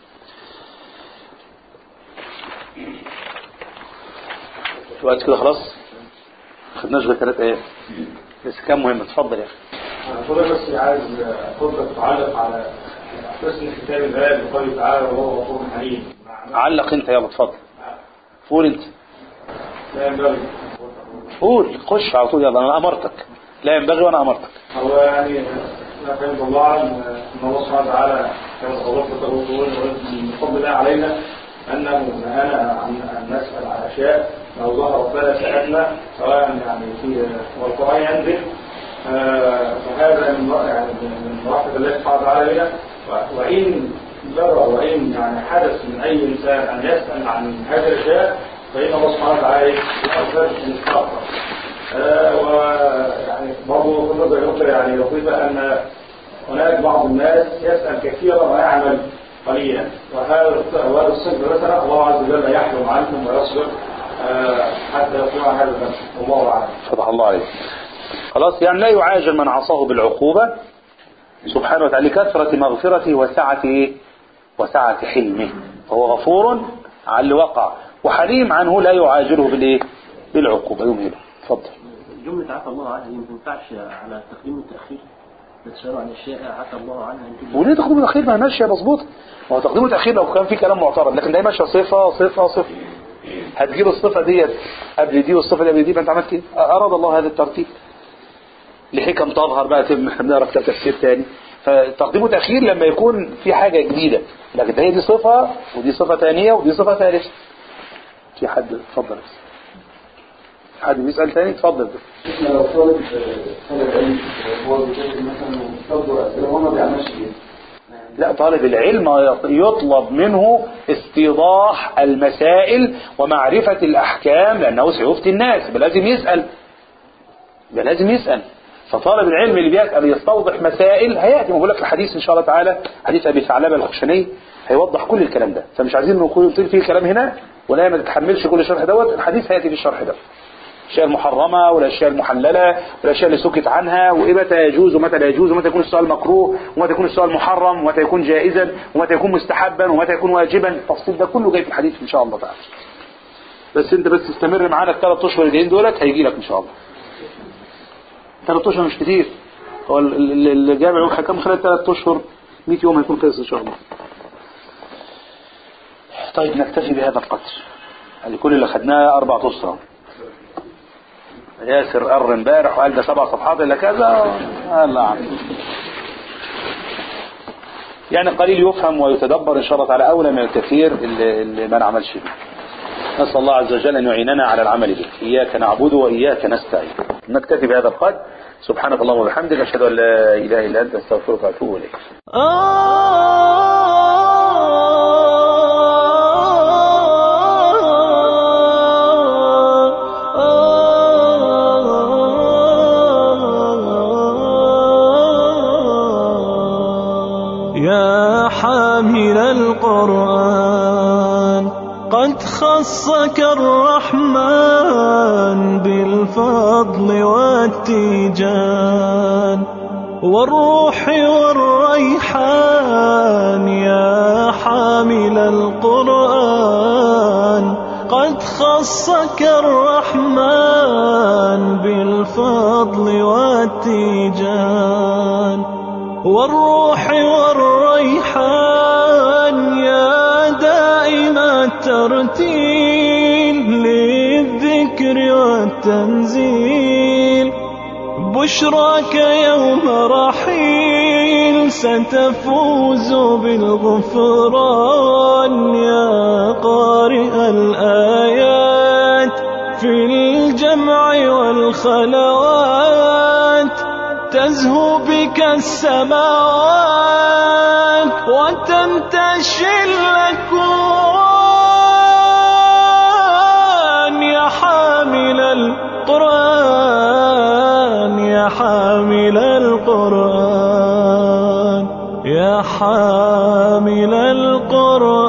[SPEAKER 4] الوقت كده خلاص خدناش غير ثلاث ايام بس كان مهم اتفضل يا اخي
[SPEAKER 7] أنا فضل بس عايز فرصة تعلق على اسم كتاب الله بقوله تعالى وهو غفور حليم
[SPEAKER 4] علق انت يلا اتفضل قول انت
[SPEAKER 7] لا ينبغي
[SPEAKER 4] قول خش على طول يلا انا امرتك لا ينبغي وانا امرتك
[SPEAKER 7] هو يعني لا فهمت الله عن ان الله سبحانه وتعالى كما تفضلت تقول من فضل الله علينا انه نهانا عن ان نسال عن اشياء لو ظهرت لنا سالنا سواء يعني في والقران ينزل آه، فهذا من يعني من رحمه الله سبحانه وتعالى بنا و- وان جرى وان يعني حدث من اي انسان ان يسال عن هذه الاشياء فان الله سبحانه وتعالى يأخذ من ويعني برضه كل نقطة نقطة يعني لطيفة أن هناك بعض الناس يسأل كثيرا ويعمل قليلا وهذا وهذا الصدق مثلا الله عز وجل يحلم عنهم ويصبر آه، حتى يقوم عن هذا الذنب والله أعلم
[SPEAKER 4] فتح الله عليك خلاص يعني لا يعاجل من عصاه بالعقوبة سبحانه وتعالى لكثرة مغفرته وسعة إيه؟ وسعة حلمه فهو غفور على اللي وقع وحليم عنه لا يعاجله بالإيه؟ بالعقوبة يمهله تفضل
[SPEAKER 6] جملة عفى الله عنها دي ما تنفعش على تقديم والتأخير تسألوا عن أشياء عفى الله عنها أنتم
[SPEAKER 4] وليه تقديم وتأخير ما هي ماشية مظبوط ما هو تقديم وتأخير لو كان في كلام معترض لكن ده ماشية صفة صفة صفة هتجيب الصفة ديت قبل دي والصفة دي قبل دي يبقى انت عملت ايه؟ أراد الله هذا الترتيب لحكم تظهر بقى تم احنا بنعرف كده تفسير تاني فتقديم وتأخير لما يكون في حاجة جديدة لكن هي دي صفة ودي صفة ثانية ودي صفة ثالثة في حد اتفضل حد بيسأل تاني اتفضل
[SPEAKER 9] احنا لو طالب طالب علم هو بيذاكر مثلا وبيصدر اسئله هو ما بيعملش كده
[SPEAKER 4] لا طالب العلم يطلب منه استيضاح المسائل ومعرفة الأحكام لأنه سيفتي الناس يبقى لازم يسأل يبقى لازم يسأل فطالب العلم اللي بيسأل يستوضح مسائل هيأتي بقول لك الحديث إن شاء الله تعالى حديث أبي ثعلبة الخشني هيوضح كل الكلام ده فمش عايزين نقول يطيل فيه كلام هنا ولا ما تتحملش كل الشرح دوت الحديث هيأتي في الشرح ده الاشياء المحرمة والاشياء المحللة والاشياء اللي سكت عنها ومتى يجوز ومتى لا يجوز ومتى يكون السؤال مكروه ومتى يكون السؤال محرم ومتى يكون جائزا ومتى يكون مستحبا ومتى يكون واجبا التفصيل ده كله جاي في الحديث ان شاء الله تعالى بس انت بس استمر معانا الثلاث اشهر الجايين دولت هيجي لك ان شاء الله ثلاث اشهر مش كتير هو ال- ال- الجامع يقول حكم خلال ثلاث اشهر 100 يوم هيكون خلص ان شاء الله طيب نكتفي بهذا القدر يعني كل اللي خدناه اربع اسر ياسر قر امبارح وقال ده سبع صفحات الا كذا الله عم يعني قليل يفهم ويتدبر ان شاء الله تعالى اولى من الكثير اللي, اللي ما نعملش به نسال الله عز وجل ان يعيننا على العمل به اياك نعبد واياك نستعين نكتفي بهذا القدر سبحانك اللهم وبحمدك اشهد ان لا اله الا انت استغفرك واتوب اليك
[SPEAKER 10] يا حامل القرآن قد خصك الرحمن بالفضل والتيجان والروح والريحان يا حامل القرآن قد خصك الرحمن بالفضل والتيجان والروح والريحان يا دائم الترتيل للذكر والتنزيل بشراك يوم رحيل ستفوز بالغفران يا قارئ الآيات في الجمع والخلوات تزهو بك السماوات وتنتشي الأكوان يا حامل القرآن يا حامل القرآن يا حامل القرآن